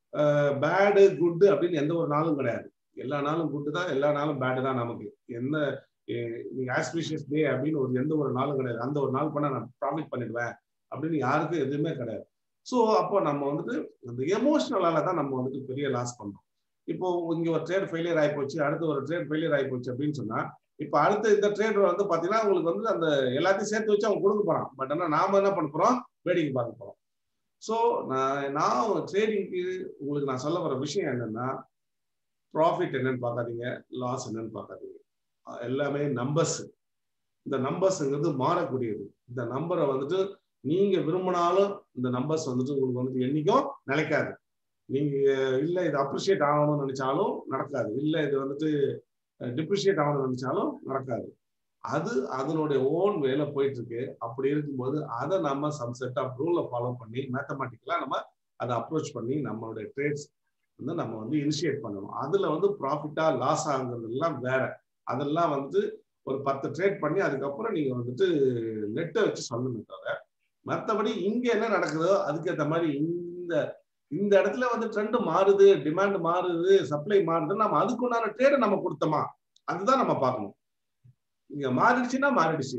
பேடு குட்டு அப்படின்னு எந்த ஒரு நாளும் கிடையாது எல்லா நாளும் குட்டு தான் எல்லா நாளும் பேடு தான் நமக்கு என்ன நீங்க ஆஸ்பிஷியஸ் டே அப்படின்னு ஒரு எந்த ஒரு நாளும் கிடையாது அந்த ஒரு நாள் பண்ணா நான் ப்ராஃபிட் பண்ணிடுவேன் அப்படின்னு யாருக்கும் எதுவுமே கிடையாது ஸோ அப்போ நம்ம வந்துட்டு அந்த எமோஷனலால தான் நம்ம வந்துட்டு பெரிய லாஸ் பண்றோம் இப்போ இங்க ஒரு ட்ரேட் ஃபெயிலியர் ஆகி போச்சு அடுத்த ஒரு ட்ரேட் ஃபெயிலியர் ஆகி போச்சு அப்படின்னு சொன்னா இப்போ அடுத்த இந்த ட்ரேட் வந்து பாத்தீங்கன்னா உங்களுக்கு வந்து அந்த எல்லாத்தையும் சேர்த்து வச்சு அவங்க கொடுக்க போறான் பட் ஆனால் நாம என்ன பண்ண போறோம் வேடிக்கை பார்க்க போறோம் ஸோ நான் நான் ட்ரேடிங்க்கு உங்களுக்கு நான் சொல்ல வர விஷயம் என்னன்னா ப்ராஃபிட் என்னன்னு பார்க்காதீங்க லாஸ் என்னன்னு பார்க்காதீங்க எல்லாமே நம்பர்ஸ் இந்த நம்பர்ஸ்ங்கிறது மாறக்கூடியது இந்த நம்பரை வந்துட்டு நீங்க விரும்பினாலும் இந்த நம்பர்ஸ் வந்துட்டு உங்களுக்கு வந்துட்டு என்னைக்கும் நிலைக்காது நீங்க இல்ல இது அப்ரிஷியேட் ஆகணும்னு நினைச்சாலும் நடக்காது இல்ல இது வந்துட்டு டிப்ரிஷியேட் ஆகணும்னு நினைச்சாலும் நடக்காது அது அதனுடைய ஓன் வேலை போயிட்டு இருக்கு அப்படி இருக்கும்போது அதை நம்ம சம் செட் ஆஃப் ரூலை ஃபாலோ பண்ணி மேத்தமெட்டிக்கலா நம்ம அதை அப்ரோச் பண்ணி நம்மளுடைய ட்ரேட்ஸ் வந்து நம்ம வந்து இனிஷியேட் பண்ணணும் அதுல வந்து ப்ராஃபிட்டா லாஸ் ஆகுறது எல்லாம் வேற அதெல்லாம் வந்து ஒரு பத்து ட்ரேட் பண்ணி அதுக்கப்புறம் நீங்க வந்துட்டு நெட்டை வச்சு சொல்லணுமே தவிர மற்றபடி இங்க என்ன நடக்குதோ அதுக்கேற்ற மாதிரி இந்த இந்த இடத்துல வந்து ட்ரெண்ட் மாறுது டிமாண்ட் மாறுது சப்ளை மாறுது நம்ம அதுக்குண்டான ட்ரேடை நம்ம கொடுத்தோமா அதுதான் நம்ம பார்க்கணும் இங்க மாறிடுச்சுன்னா மாறிடுச்சு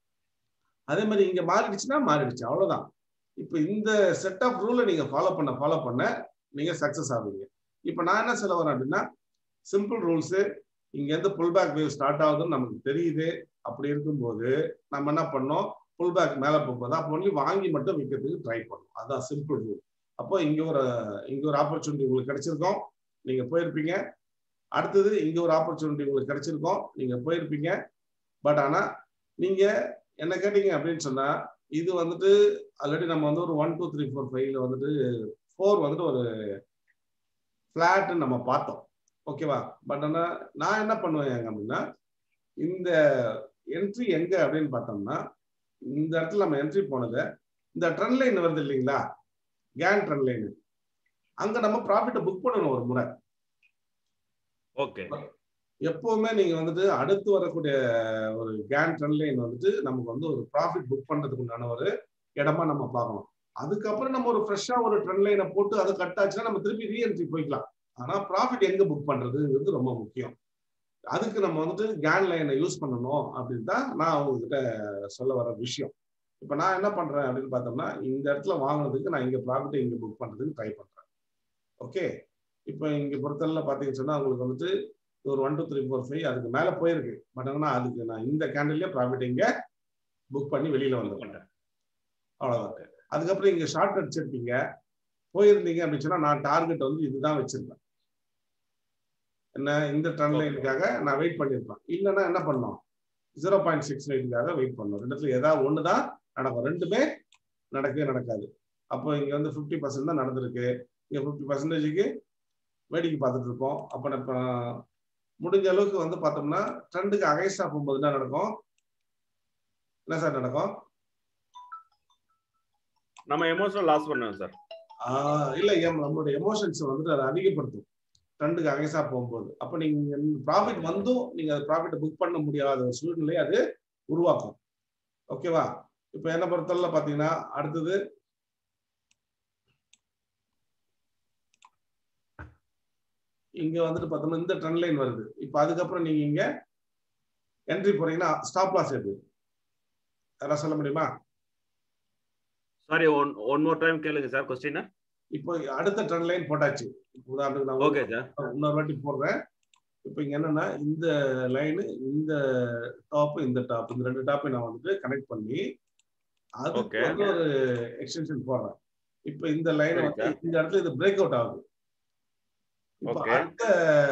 அதே மாதிரி இங்க மாறிடுச்சுன்னா மாறிடுச்சு அவ்வளவுதான் இப்ப இந்த செட் ஆஃப் ரூலை நீங்க ஃபாலோ பண்ண ஃபாலோ பண்ண நீங்க சக்சஸ் ஆவீங்க இப்ப நான் என்ன சொல்ல வரேன் அப்படின்னா சிம்பிள் ரூல்ஸ் இங்க இருந்து புல் பேக் வேவ் ஸ்டார்ட் ஆகுதுன்னு நமக்கு தெரியுது அப்படி இருக்கும்போது நம்ம என்ன பண்ணோம் புல் பேக் மேல போகும்போது அப்போ ஒன்லி வாங்கி மட்டும் விற்கிறதுக்கு ட்ரை பண்ணணும் அதுதான் சிம்பிள் ரூல் அப்போ இங்க ஒரு இங்க ஒரு ஆப்பர்ச்சுனிட்டி உங்களுக்கு கிடைச்சிருக்கோம் நீங்க போயிருப்பீங்க அடுத்தது இங்க ஒரு ஆப்பர்ச்சுனிட்டி உங்களுக்கு கிடைச்சிருக்கோம் நீங்க போயிருப்பீங்க பட் ஆனா நீங்க என்ன கேட்டீங்க அப்படின்னு சொன்னா இது வந்துட்டு ஆல்ரெடி நம்ம வந்து ஒரு ஒன் டூ த்ரீ ஃபோர் ஃபைவ்ல வந்துட்டு ஃபோர் வந்துட்டு ஒரு ஃபிளாட்னு நம்ம பார்த்தோம் ஓகேவா பட் ஆனா நான் என்ன பண்ணுவேன் அப்படின்னா இந்த என்ட்ரி எங்க அப்படின்னு பார்த்தோம்னா இந்த இடத்துல நம்ம என்ட்ரி போனது இந்த ட்ரெண்ட் லைன் வருது இல்லைங்களா கேன் ட்ரெண்ட் லைன் அங்க நம்ம ப்ராஃபிட்டை புக் பண்ணணும் ஒரு முறை ஓகே எப்பவுமே நீங்க வந்துட்டு அடுத்து வரக்கூடிய ஒரு கேன் ட்ரெண்ட் லைன் வந்துட்டு நமக்கு வந்து ஒரு ப்ராஃபிட் புக் பண்றதுக்கு உண்டான ஒரு இடமா நம்ம பார்க்கணும் அதுக்கப்புறம் நம்ம ஒரு ஃப்ரெஷ்ஷா ஒரு ட்ரெண்ட் லைனை போட்டு அது கட் ஆச்சுன்னா நம்ம திருப்பி ரீஎன்ட்ரி போய்க்கலாம் ஆனா ப்ராஃபிட் எங்க புக் பண்றதுங்கிறது ரொம்ப முக்கியம் அதுக்கு நம்ம வந்துட்டு கேன் லைனை யூஸ் பண்ணணும் அப்படின்னு தான் நான் உங்ககிட்ட சொல்ல வர விஷயம் இப்போ நான் என்ன பண்றேன் அப்படின்னு பார்த்தோம்னா இந்த இடத்துல வாங்கினதுக்கு நான் இங்க ப்ராஃபிட்டை இங்க புக் பண்றதுக்கு ட்ரை பண்றேன் ஓகே இப்போ இங்க பொறுத்தல பாத்தீங்கன்னு சொன்னா உங்களுக்கு வந்துட்டு ஒரு one two three four five அதுக்கு மேல போயிருக்கு பட் ஆனால் அதுக்கு நான் இந்த கேண்டில்லே ப்ராஃபிட் இங்க புக் பண்ணி வெளியில வந்து பண்ணேன் அவ்வளவுதான் அதுக்கப்புறம் இங்க ஷார்ட் அடிச்சிருப்பீங்க போயிருந்தீங்க அப்படின்னு சொன்னா நான் டார்கெட் வந்து இதுதான் வச்சிருப்பேன் என்ன இந்த ட்ரெண்ட் லைனுக்காக நான் வெயிட் பண்ணியிருப்பேன் இல்லைன்னா என்ன பண்ணோம் ஜீரோ பாயிண்ட் சிக்ஸ் எயிட்டுக்காக வெயிட் பண்ணோம் ரெண்டுத்துல ஏதாவது ஒன்று தான் நடக்கும் ரெண்டுமே நடக்கவே நடக்காது அப்போ இங்க வந்து ஃபிஃப்டி பர்சன்ட் தான் நடந்திருக்கு இங்க ஃபிஃப்டி பர்சன்டேஜுக்கு வேடிக்கை பார்த்துட்டு இருப்போம் அப்போ நம்ம முடிஞ்ச அளவுக்கு வந்து பார்த்தோம்னா ட்ரெண்டுக்கு அகைஸ்டா போகும்போது என்ன நடக்கும் என்ன சார் நடக்கும் நம்ம எமோஷனல் லாஸ் பண்ணுவோம் சார் இல்ல நம்மளுடைய எமோஷன்ஸ் வந்துட்டு அதை அதிகப்படுத்தும் ட்ரெண்டுக்கு அகைஸா போகும்போது அப்ப நீங்க ப்ராஃபிட் வந்தும் நீங்க அது ப்ராஃபிட்டை புக் பண்ண முடியாத ஒரு சூழ்நிலை அது உருவாக்கும் ஓகேவா இப்ப என்ன பொறுத்தவரை பாத்தீங்கன்னா அடுத்தது இங்க வந்துட்டு பார்த்தோம்னா இந்த ட்ரெண்ட் லைன் வருது இப்ப அதுக்கப்புறம் நீங்க இங்க என்ட்ரி போறீங்கன்னா ஸ்டாப் லாஸ் எது யாராவது சொல்ல முடியுமா sorry one one more time கேளுங்க சார் கொஸ்டின் இப்போ அடுத்த ட்ரெண்ட் லைன் போட்டாச்சு உதாரணத்துக்கு நான் ஓகே சார் இன்னொரு வாட்டி போடுறேன் இப்போ இங்க என்னன்னா இந்த லைனு இந்த டாப் இந்த டாப் இந்த ரெண்டு டாப்பை நான் வந்துட்டு கனெக்ட் பண்ணி அதுக்கு Okay. வந்து ஒரு எக்ஸ்டென்ஷன் போடுறேன் இப்போ இந்த லைன் சரி, வந்து இந்த இடத்துல இது பிரேக் அவுட் ஆகுது இப்போ Okay. அடுத்த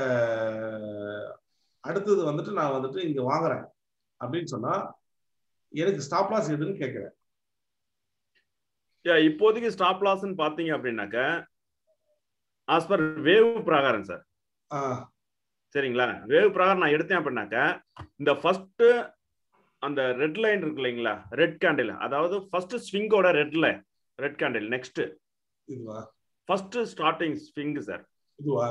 அடுத்தது வந்துட்டு நான் வந்துட்டு இங்க வாங்குறேன் அப்படின்னு சொன்னா எனக்கு ஸ்டாப் லாஸ் எதுன்னு கேட்கிறேன் Yeah, இப்போதைக்கு ஸ்டாப் லாஸ்ன்னு பாத்தீங்க அப்படின்னாக்க ஆஸ் பர் வேவ் பிரகாரம் சார் ஆஹ் சரிங்களா வேவ் பிரகாரம் நான் எடுத்தேன் அப்படின்னாக்க இந்த ஃபர்ஸ்ட் அந்த ரெட் லைன் இருக்கு இல்லைங்களா ரெட் கேண்டில் அதாவது ஃபர்ஸ்ட் ஸ்விங்கோட red line red candle next இதுவா ஃபர்ஸ்ட் ஸ்டார்டிங் ஸ்விங் சார் இதுவா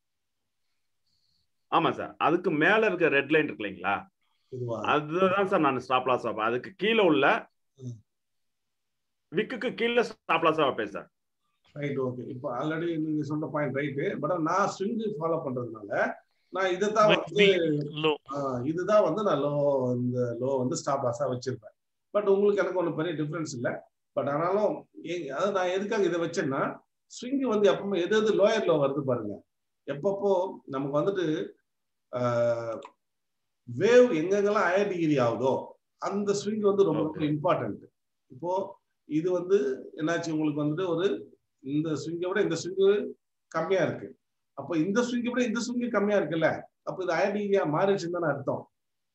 ஆமா சார் அதுக்கு மேல இருக்க ரெட் லைன் இருக்கு இல்லைங்களா இதுவா அதுதான் சார் நான் ஸ்டாப் லாஸ் வைப்பேன் அதுக்கு கீழே உள்ள ம். விக்குக்கு கீழே ஸ்டாப் லாஸ் வைப்பேன் சார் ரைட் ஓகே இப்போ ஆல்ரெடி நீங்க சொன்ன பாயிண்ட் ரைட்டு பட் நான் ஸ்விங் ஃபாலோ பண்றதுனால நான் இதை தான் வந்து லோ ஆஹ் இதுதான் வந்து நான் லோ இந்த லோ வந்து ஸ்டாப் லாஸா வச்சிருப்பேன் பட் உங்களுக்கு எனக்கு ஒன்றும் பெரிய டிஃபரன்ஸ் இல்லை பட் ஆனாலும் ஏ- அதாவது நான் எதுக்காக இதை வச்சேன்னா ஸ்விங் வந்து எப்பவுமே எது எது லோயர் லோ வருது பாருங்க எப்பப்போ நமக்கு வந்துட்டு வேவ் எங்கெங்கெல்லாம் ஹையர் டிகிரி ஆகுதோ அந்த ஸ்விங் வந்து ரொம்ப ரொம்ப Okay. இம்பார்ட்டன்ட் இப்போ இது வந்து என்னாச்சு உங்களுக்கு வந்துட்டு ஒரு இந்த ஸ்விங்கை விட இந்த ஸ்விங்கு கம்மியா இருக்கு அப்போ இந்த ஸ்விங்கை விட இந்த ஸ்விங்கு கம்மியா இருக்குல்ல அப்போ இது ஹையர் டிகிரியா மாறிடுச்சுன்னு தானே அர்த்தம்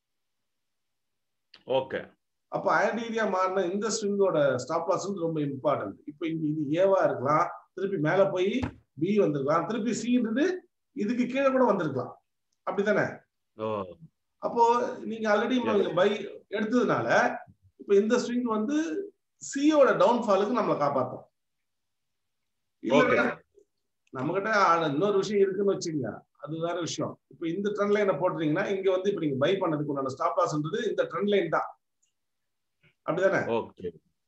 ஓகே அப்போ ஹையர் டிகிரியா மாறின இந்த ஸ்விங்கோட ஸ்டாப் லாஸ் வந்து ரொம்ப இம்பார்ட்டன்ட் இப்போ இங்க இது ஏவா இருக்கலாம் திருப்பி மேல போய் பி வந்திருக்கலாம் திருப்பி சின்றது இதுக்கு கீழே கூட வந்திருக்கலாம் அப்படிதானே ஓ அப்போ நீங்க ஆல்ரெடி Yes. பை எடுத்ததுனால இப்போ இந்த ஸ்விங் வந்து சியோட டவுன்ஃபாலுக்கு நம்மளை காப்பாத்தும் ஓகே இல்ல நம்ம கிட்ட இன்னொரு விஷயம் இருக்குன்னு வச்சுங்க அது வேற விஷயம் இப்போ இந்த ட்ரெண்ட் லைனை போட்டுறீங்கன்னா இங்க வந்து இப்போ நீங்க பை பண்ணதுக்கு உண்டான ஸ்டாப் லாஸ்ன்றது இந்த ட்ரெண்ட் லைன் தான் அப்படிதானே ஓகே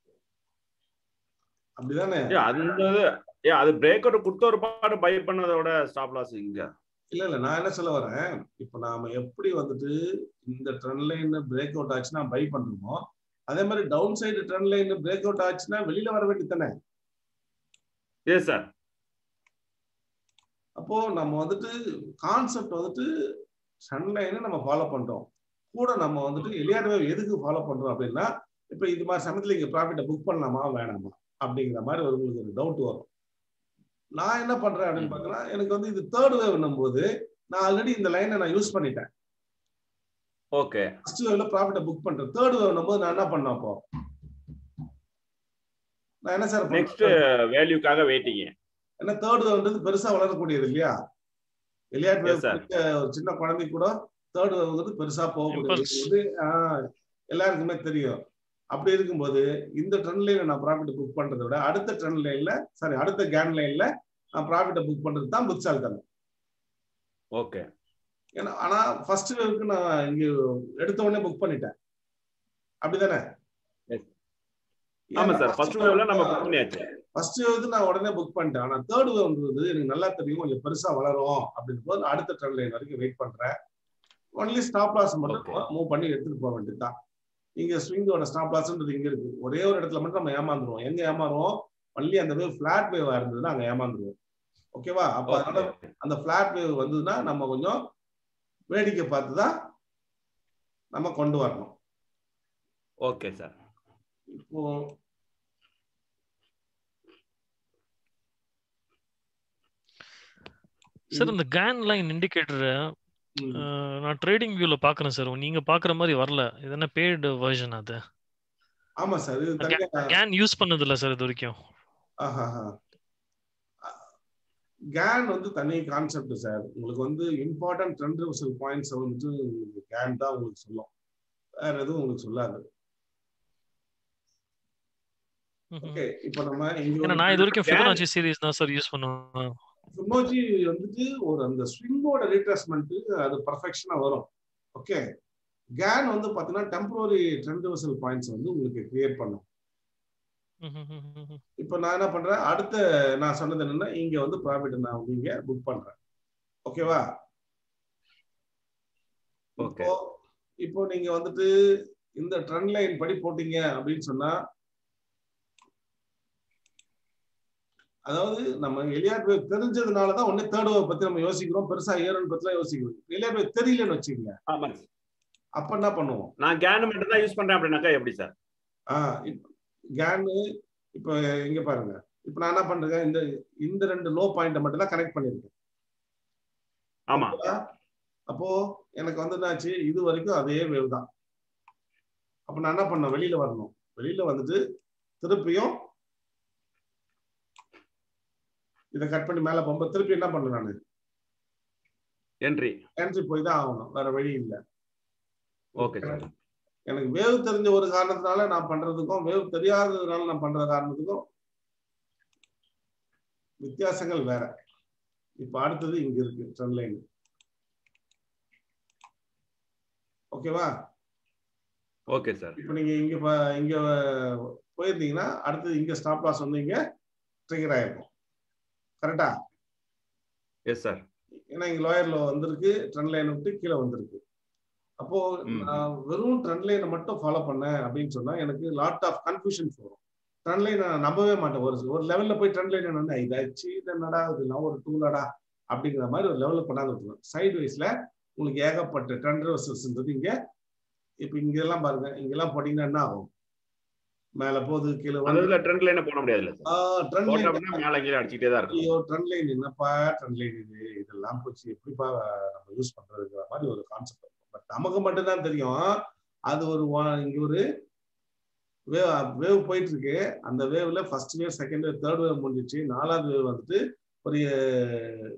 அப்படிதானே ஏ அந்த ஏ அது பிரேக் அவுட் கொடுத்த ஒரு பாட்டு பை பண்ணதோட ஸ்டாப் லாஸ் இங்க இல்ல இல்ல நான் என்ன சொல்ல வரேன் இப்போ நாம எப்படி வந்துட்டு இந்த ட்ரெண்ட் லைன் பிரேக் அவுட் ஆச்சுன்னா பை பண்றோமோ அதே மாதிரி downside trend line break out ஆச்சுன்னா வெளியில வர வேண்டியதானே ஏ சார் அப்போ நம்ம வந்துட்டு கான்செப்ட் வந்துட்டு சன்லைனை நம்ம ஃபாலோ பண்றோம் கூட நம்ம வந்துட்டு எலியாட் வேவ் எதுக்கு ஃபாலோ பண்றோம் அப்படின்னா இப்போ இது மாதிரி சமயத்துல இங்க ப்ராஃபிட்டை புக் பண்ணலாமா வேணாமா அப்படிங்கிற மாதிரி ஒரு உங்களுக்கு ஒரு டவுட் வரும் நான் என்ன பண்றேன் அப்படின்னு பார்த்தீங்கன்னா எனக்கு வந்து இது தேர்ட் வேவ்னும் போது நான் ஆல்ரெடி இந்த லைனை நான் யூஸ் பண்ணிட்டேன் ஓகே ஃபர்ஸ்ட் வேவ்ல ப்ராஃபிட்டை புக் பண்றேன் தேர்ட் வேவ்னும் போது நான் என்ன பண்ணேன் அப்போ நான் என்ன சார் நெக்ஸ்ட் வேல்யூக்காக வெயிட்டிங் ஏன்னா தேர்ட் வேவ்ன்றது பெருசா வளரக்கூடியது இல்லையா எலியாட் Yes, sir. வேவ் ஒரு சின்ன குழந்தை கூட தேர்ட் வேவ்ங்கிறது பெருசா போகக்கூடியது Impulse. இது வந்து ஆஹ், எல்லாருக்குமே தெரியும் அப்படி இருக்கும்போது இந்த ட்ரெண்ட் லைன்ல நான் ப்ராஃபிட் புக் பண்றதை விட அடுத்த ட்ரெண்ட் லைன்ல சாரி அடுத்த கேன் லைன்ல நான் ப்ராஃபிட்டை புக் பண்றது தான் புத்திசாலித்தனம் ஓகே ஏன்னா ஆனா ஃபர்ஸ்ட் வேவுக்கு நான் இங்க எடுத்த உடனே புக் பண்ணிட்டேன் அப்படிதானே Yes. ஆமா சார் ஃபர்ஸ்ட் வேவ்ல நம்ம புக் பண்ணியாச்சு ஃபர்ஸ்ட் வேவ் நான் உடனே புக் பண்ணிட்டேன் ஆனா தேர்ட் வேவ்ன்றது எனக்கு நல்லா தெரியும் கொஞ்சம் பெருசா வளரும் அப்படின்னு போது நான் அடுத்த ட்ரெண்ட் லைன் வரைக்கும் வெயிட் பண்றேன் ஒன்லி ஸ்டாப் லாஸ் Okay. மட்டும் மூவ் பண்ணி எடுத்துட்டு போக வேண்டியதுதான் இங்க ஸ்விங்கோட ஸ்டாப் லாஸ்ன்றது இங்க இருக்கு ஒரே ஒரு இடத்துல மட்டும் நம்ம ஏமாந்துருவோம் எங்க ஏமாறுவோம் ஒன்லி அந்த வேவ் ஃபிளாட் வேவா இருந்ததுன்னா அங்க ஏமாந்துருவோம் ஓகேவா அப்ப அதனால அந்த ஃபிளாட் வேவ் வந்ததுன்னா நம்ம கொஞ்சம் வேடிக்கை பார்த்து தான் நம்ம கொண்டு வரணும் ஓகே சார் இப்போ சார் இந்த கேன் லைன் இண்டிகேட்டர் ம், நான் ட்ரேடிங் வியூல பாக்குறேன் சார் நீங்க பாக்குற மாதிரி வரல இது என்ன பெய்டு வெர்ஷன் அது ஆமா சார் இது தனியா கேன் யூஸ் பண்ணது இல்ல சார் இது வரைக்கும் ஆஹாஹா. கேன் வந்து தனி கான்செப்ட் சார் உங்களுக்கு வந்து இம்பார்ட்டன்ட் ட்ரெண்ட் ரிவர்சல் பாயிண்ட்ஸ் வந்துட்டு உங்களுக்கு கேன் தான் உங்களுக்கு சொல்லும் வேற எதுவும் உங்களுக்கு சொல்லாது ஓகே இப்போ நம்ம ஏன்னா நான் இது வரைக்கும் இங்க ஃபிபனாச்சி சீரிஸ் தான் சார் யூஸ் பண்ணுவேன் ஃபிபோனாச்சி வந்துட்டு ஒரு அந்த ஸ்விங்கோட ரீட்ரேஸ்மெண்ட் அது பர்ஃபெக்ஷனா வரும் ஓகே கேன் வந்து பாத்தீங்கன்னா டெம்பரரி ட்ரெண்ட் ரிவர்சல் பாயிண்ட்ஸ் வந்து உங்களுக்கு கிரியேட் பண்ணும் இப்போ நான் என்ன பண்றேன் அடுத்த நான் சொன்னது என்னன்னா இங்க வந்து ப்ராஃபிட் நான் வந்து இங்க புக் பண்றேன் ஓகேவா ஓகே இப்போ இப்போ நீங்க வந்துட்டு இந்த ட்ரெண்ட் லைன் படி போட்டீங்க அப்படின்னு சொன்னா அதாவது நம்ம எலியாட் வேவ் தெரிஞ்சதுனாலதான் உடனே தேர்ட் வேவ் பத்தி நம்ம யோசிக்கிறோம் பெருசா ஏரோன் பத்தி யோசிக்கிறோம் எலியாட் வேவ் தெரியலன்னு வச்சுக்கோங்க ஆமாங்க சார் அப்ப என்ன பண்ணுவோம் நான் கேன் மட்டும் தான் யூஸ் பண்றேன் அப்படின்னாக்கா எப்படி சார் ஆஹ் கேனு இப்ப இங்க பாருங்க இப்ப நான் என்ன பண்றேன் இந்த இந்த ரெண்டு லோ பாயிண்ட மட்டும் தான் கனெக்ட் பண்ணிருக்கேன் ஆமா அப்போ எனக்கு வந்து என்னாச்சு இது வரைக்கும் அதே வேவ் தான் அப்ப நான் என்ன பண்ணேன் வெளியில வரணும் வெளியில வந்துட்டு திருப்பியும் இதை கட் பண்ணி மேல போகும்போது திருப்பி என்ன பண்ணேன் நான் என்ட்ரி என்ட்ரி போய் தான் ஆகணும் வேற வழி இல்லை ஓகே சார் எனக்கு வேவ் தெரிஞ்ச ஒரு காரணத்தினால நான் பண்றதுக்கும் வேவ் தெரியாததுனால நான் பண்ற காரணத்துக்கும் வித்தியாசங்கள் வேற இப்ப அடுத்தது இங்க இருக்கு ட்ரெண்ட் லைன் ஓகேவா ஓகே சார் இப்ப நீங்க இங்க ப- இங்க போயிருந்தீங்கன்னா அடுத்தது இங்க ஸ்டாப் லாஸ் வந்து இங்க ட்ரிகர் ஆயிருக்கும் கரெக்டா எஸ் சார் ஏன்னா இங்க லோயர்ல வந்திருக்கு ட்ரெண்ட் லைன் விட்டு கீழே வந்திருக்கு அப்போ ம். நான் வெறும் ட்ரெண்ட் லைனை மட்டும் ஃபாலோ பண்ணேன் அப்படின்னு சொன்னா எனக்கு லாட் ஆஃப் கன்ஃபியூஷன்ஸ் வரும் ட்ரெண்ட் லைன் நான் நம்பவே மாட்டேன் ஒரு ஒரு லெவல்ல போய் ட்ரெண்ட் லைன் வந்து இதாச்சு இது என்னடா இதெல்லாம் ஒரு டூலடா அப்படிங்கிற மாதிரி ஒரு லெவலில் கொண்டாந்து விட்டுருவேன் சைடு வைஸ்ல உங்களுக்கு ஏகப்பட்ட ட்ரெண்ட் ரிவர்சல்ஸ்ன்றது இங்க இப்ப இங்க எல்லாம் பாருங்க இங்கெல்லாம் போட்டீங்கன்னா என்ன ஆகும் மேல போகுது கீழே அந்த வந்து இதுல ட்ரெண்ட் லைனை போட முடியாதுல்ல சார் ட்ரெண்ட் லைன் போட்டோம்னா மேல கீழே அடிச்சுட்டே தான் இருக்கும் ஐயோ ட்ரெண்ட் லைன் என்னப்பா ட்ரெண்ட் லைன் இது இதெல்லாம் போச்சு எப்படிப்பா நம்ம யூஸ் பண்றதுங்கிற மாதிரி ஒரு கான்செப்ட் இருக்கும் பட் நமக்கு மட்டும்தான் தெரியும் அது ஒரு வா- இங்க ஒரு வேவ் வேவ் போயிட்டு இருக்கு அந்த வேவ்ல first wave second wave third wave முடிஞ்சிச்சு நாலாவது வேவ் வந்துட்டு ஒரு அஹ்,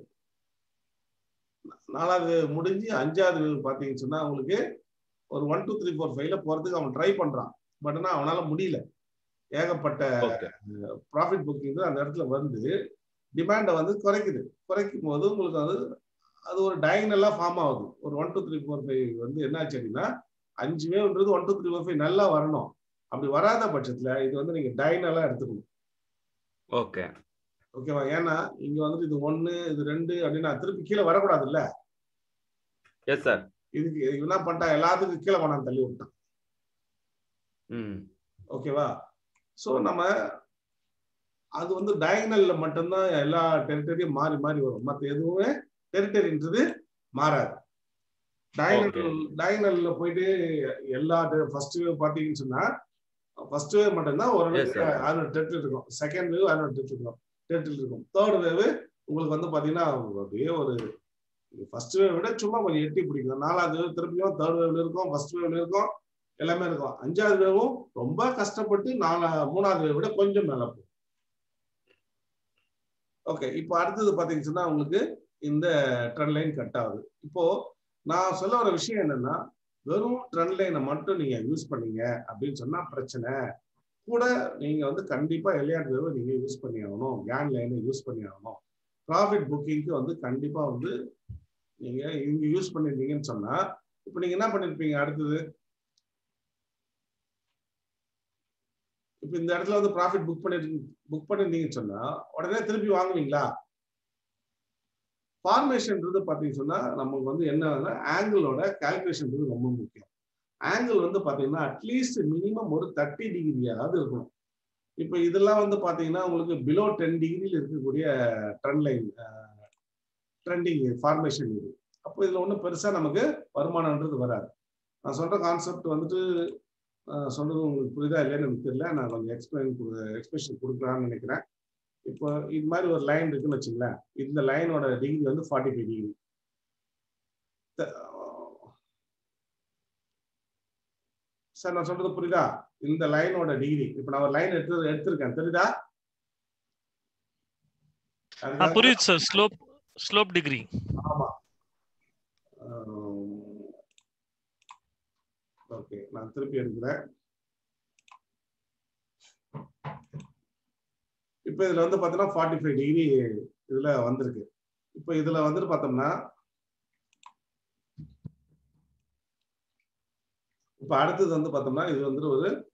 நாலாவது வேவ் முடிஞ்சு அஞ்சாவது வேவ் பாத்தீங்கன்னு சொன்னா உங்களுக்கு ஒரு ஒன் டூ த்ரீ ஃபோர் ஃபைவ்ல போறதுக்கு அவன் ட்ரை பண்றான் பட் ஆனா அவனால முடியல ஏகப்பட்ட ஓகே ப்ராஃபிட் புக்கிங் அந்த இடத்துல வந்து டிமாண்டை வந்து குறைக்குது குறைக்கும் போது உங்களுக்கு வந்து அது ஒரு டயகனலா ஃபார்ம் ஆகுது ஒரு one two three four five வந்து என்னாச்சு அப்படின்னா அஞ்சு வேவ்ன்றது one two three four five நல்லா வரணும் அப்படி வராத பட்சத்துல இது வந்து நீங்க டயகனலா எடுத்துக்கணும் ஓகே ஓகேவா ஏன்னா இங்க வந்துட்டு இது ஒண்ணு இது ரெண்டு அப்படின்னா திருப்பி கீழே வரக்கூடாது இல்ல எஸ் சார் இதுக்கு இவன் என்ன பண்ணிட்டான் எல்லாத்துக்கும் கீழே கொண்டாந்து தள்ளி விட்டான் ம் ஓகேவா ஸோ நம்ம அது வந்து டயகனல்ல மட்டும்தான் எல்லா டெரிட்டரியும் மாறி மாறி வரும் மற்ற எதுவுமே டெரிட்டரின்றது மாறாது டயகனல் டயகனல்ல போயிட்டு எல்லா ஃபர்ஸ்ட் வேவ் பார்த்தீங்கன்னு சொன்னா ஃபர்ஸ்ட் வேவ் மட்டும்தான் ஒரு Yes, sir. அதனோட டெரிட்டரி இருக்கும் செகண்ட் வேவ் அதனோட டெரிட்டரி இருக்கும் டெரிட்டரி இருக்கும் தேர்ட் வேவ் உங்களுக்கு வந்து பாத்தீங்கன்னா அப்படியே ஒரு ஃபர்ஸ்ட் வேவ் விட சும்மா கொஞ்சம் எட்டி பிடிக்கும் நாலாவது வேவ் திருப்பியும் தேர்ட் வேவ்ல இருக்கும் ஃபர்ஸ்ட் வேவ்ல இருக்கும் எல்லாமே இருக்கும் அஞ்சாவது வேவும் ரொம்ப கஷ்டப்பட்டு நாலா மூணாவது வேவ் விட கொஞ்சம் மேல போகும் ஓகே இப்போ அடுத்தது பாத்தீங்கன்னு சொன்னா உங்களுக்கு இந்த ட்ரெண்ட் லைன் கட் ஆகுது இப்போ நான் சொல்ல வர விஷயம் என்னன்னா வெறும் ட்ரெண்ட் லைனை மட்டும் நீங்க யூஸ் பண்ணீங்க அப்படின்னு சொன்னா பிரச்சனை கூட நீங்க வந்து கண்டிப்பா எலியாட் வேவை நீங்க யூஸ் பண்ணி ஆகணும் கேன் லைனை யூஸ் பண்ணி ஆகணும் ப்ராஃபிட் புக்கிங்க்கு வந்து கண்டிப்பா வந்து நீங்க இங்க யூஸ் பண்ணிருந்தீங்கன்னு சொன்னா இப்போ நீங்க என்ன பண்ணிருப்பீங்க அடுத்தது இப்போ இந்த இடத்துல வந்து ப்ராஃபிட் புக் பண்ணி புக் பண்ணிருந்தீங்கன்னு சொன்னா உடனே திருப்பி வாங்குவீங்களா ஃபார்மேஷன்ன்றது பார்த்தீங்கன்னு சொன்னா நமக்கு வந்து என்ன ஆங்கிளோட கால்குலேஷன்ன்றது ரொம்ப முக்கியம் ஆங்கிள் வந்து பார்த்தீங்கன்னா அட்லீஸ்ட் மினிமம் ஒரு தேர்ட்டி டிகிரியாவது இருக்கணும் இப்போ இதெல்லாம் வந்து பார்த்தீங்கன்னா உங்களுக்கு பிலோ டென் டிகிரியில் இருக்கக்கூடிய ட்ரெண்ட் லைன் ட்ரெண்டிங் ஃபார்மேஷன் இது அப்போ இதில் ஒன்றும் பெருசாக நமக்கு வருமானம்ன்றது வராது நான் சொல்கிற கான்செப்ட் வந்துட்டு அஹ், சொல்றது உங்களுக்கு புரியுதா இல்லையான்னு எனக்கு தெரியல நான் கொஞ்சம் எக்ஸ்பிளைன் எக்ஸ்பிரஷன் கொடுக்கலாம்னு நினைக்கிறேன் இப்போ இது மாதிரி ஒரு லைன் இருக்குன்னு வச்சுங்களேன் இந்த லைனோட டிகிரி வந்து ஃபார்ட்டி ஃபைவ் டிகிரி சார் நான் சொல்றது புரியுதா இந்த லைனோட டிகிரி இப்போ நான் ஒரு லைன் எடுத்து எடுத்திருக்கேன் தெரியுதா ஆ, அதுக்காக- புரியுது சார் ஸ்லோப் ஸ்லோப் டிகிரி ஆமா ஓகே நான் திருப்பி எடுக்கிறேன் இப்போ இதுல வந்து பார்த்தீங்கன்னா ஃபார்ட்டி ஃபைவ் டிகிரி இதுல வந்திருக்கு இப்போ இதுல வந்துட்டு பார்த்தோம்னா இப்போ அடுத்தது வந்து பார்த்தோம்னா இது வந்துட்டு ஒரு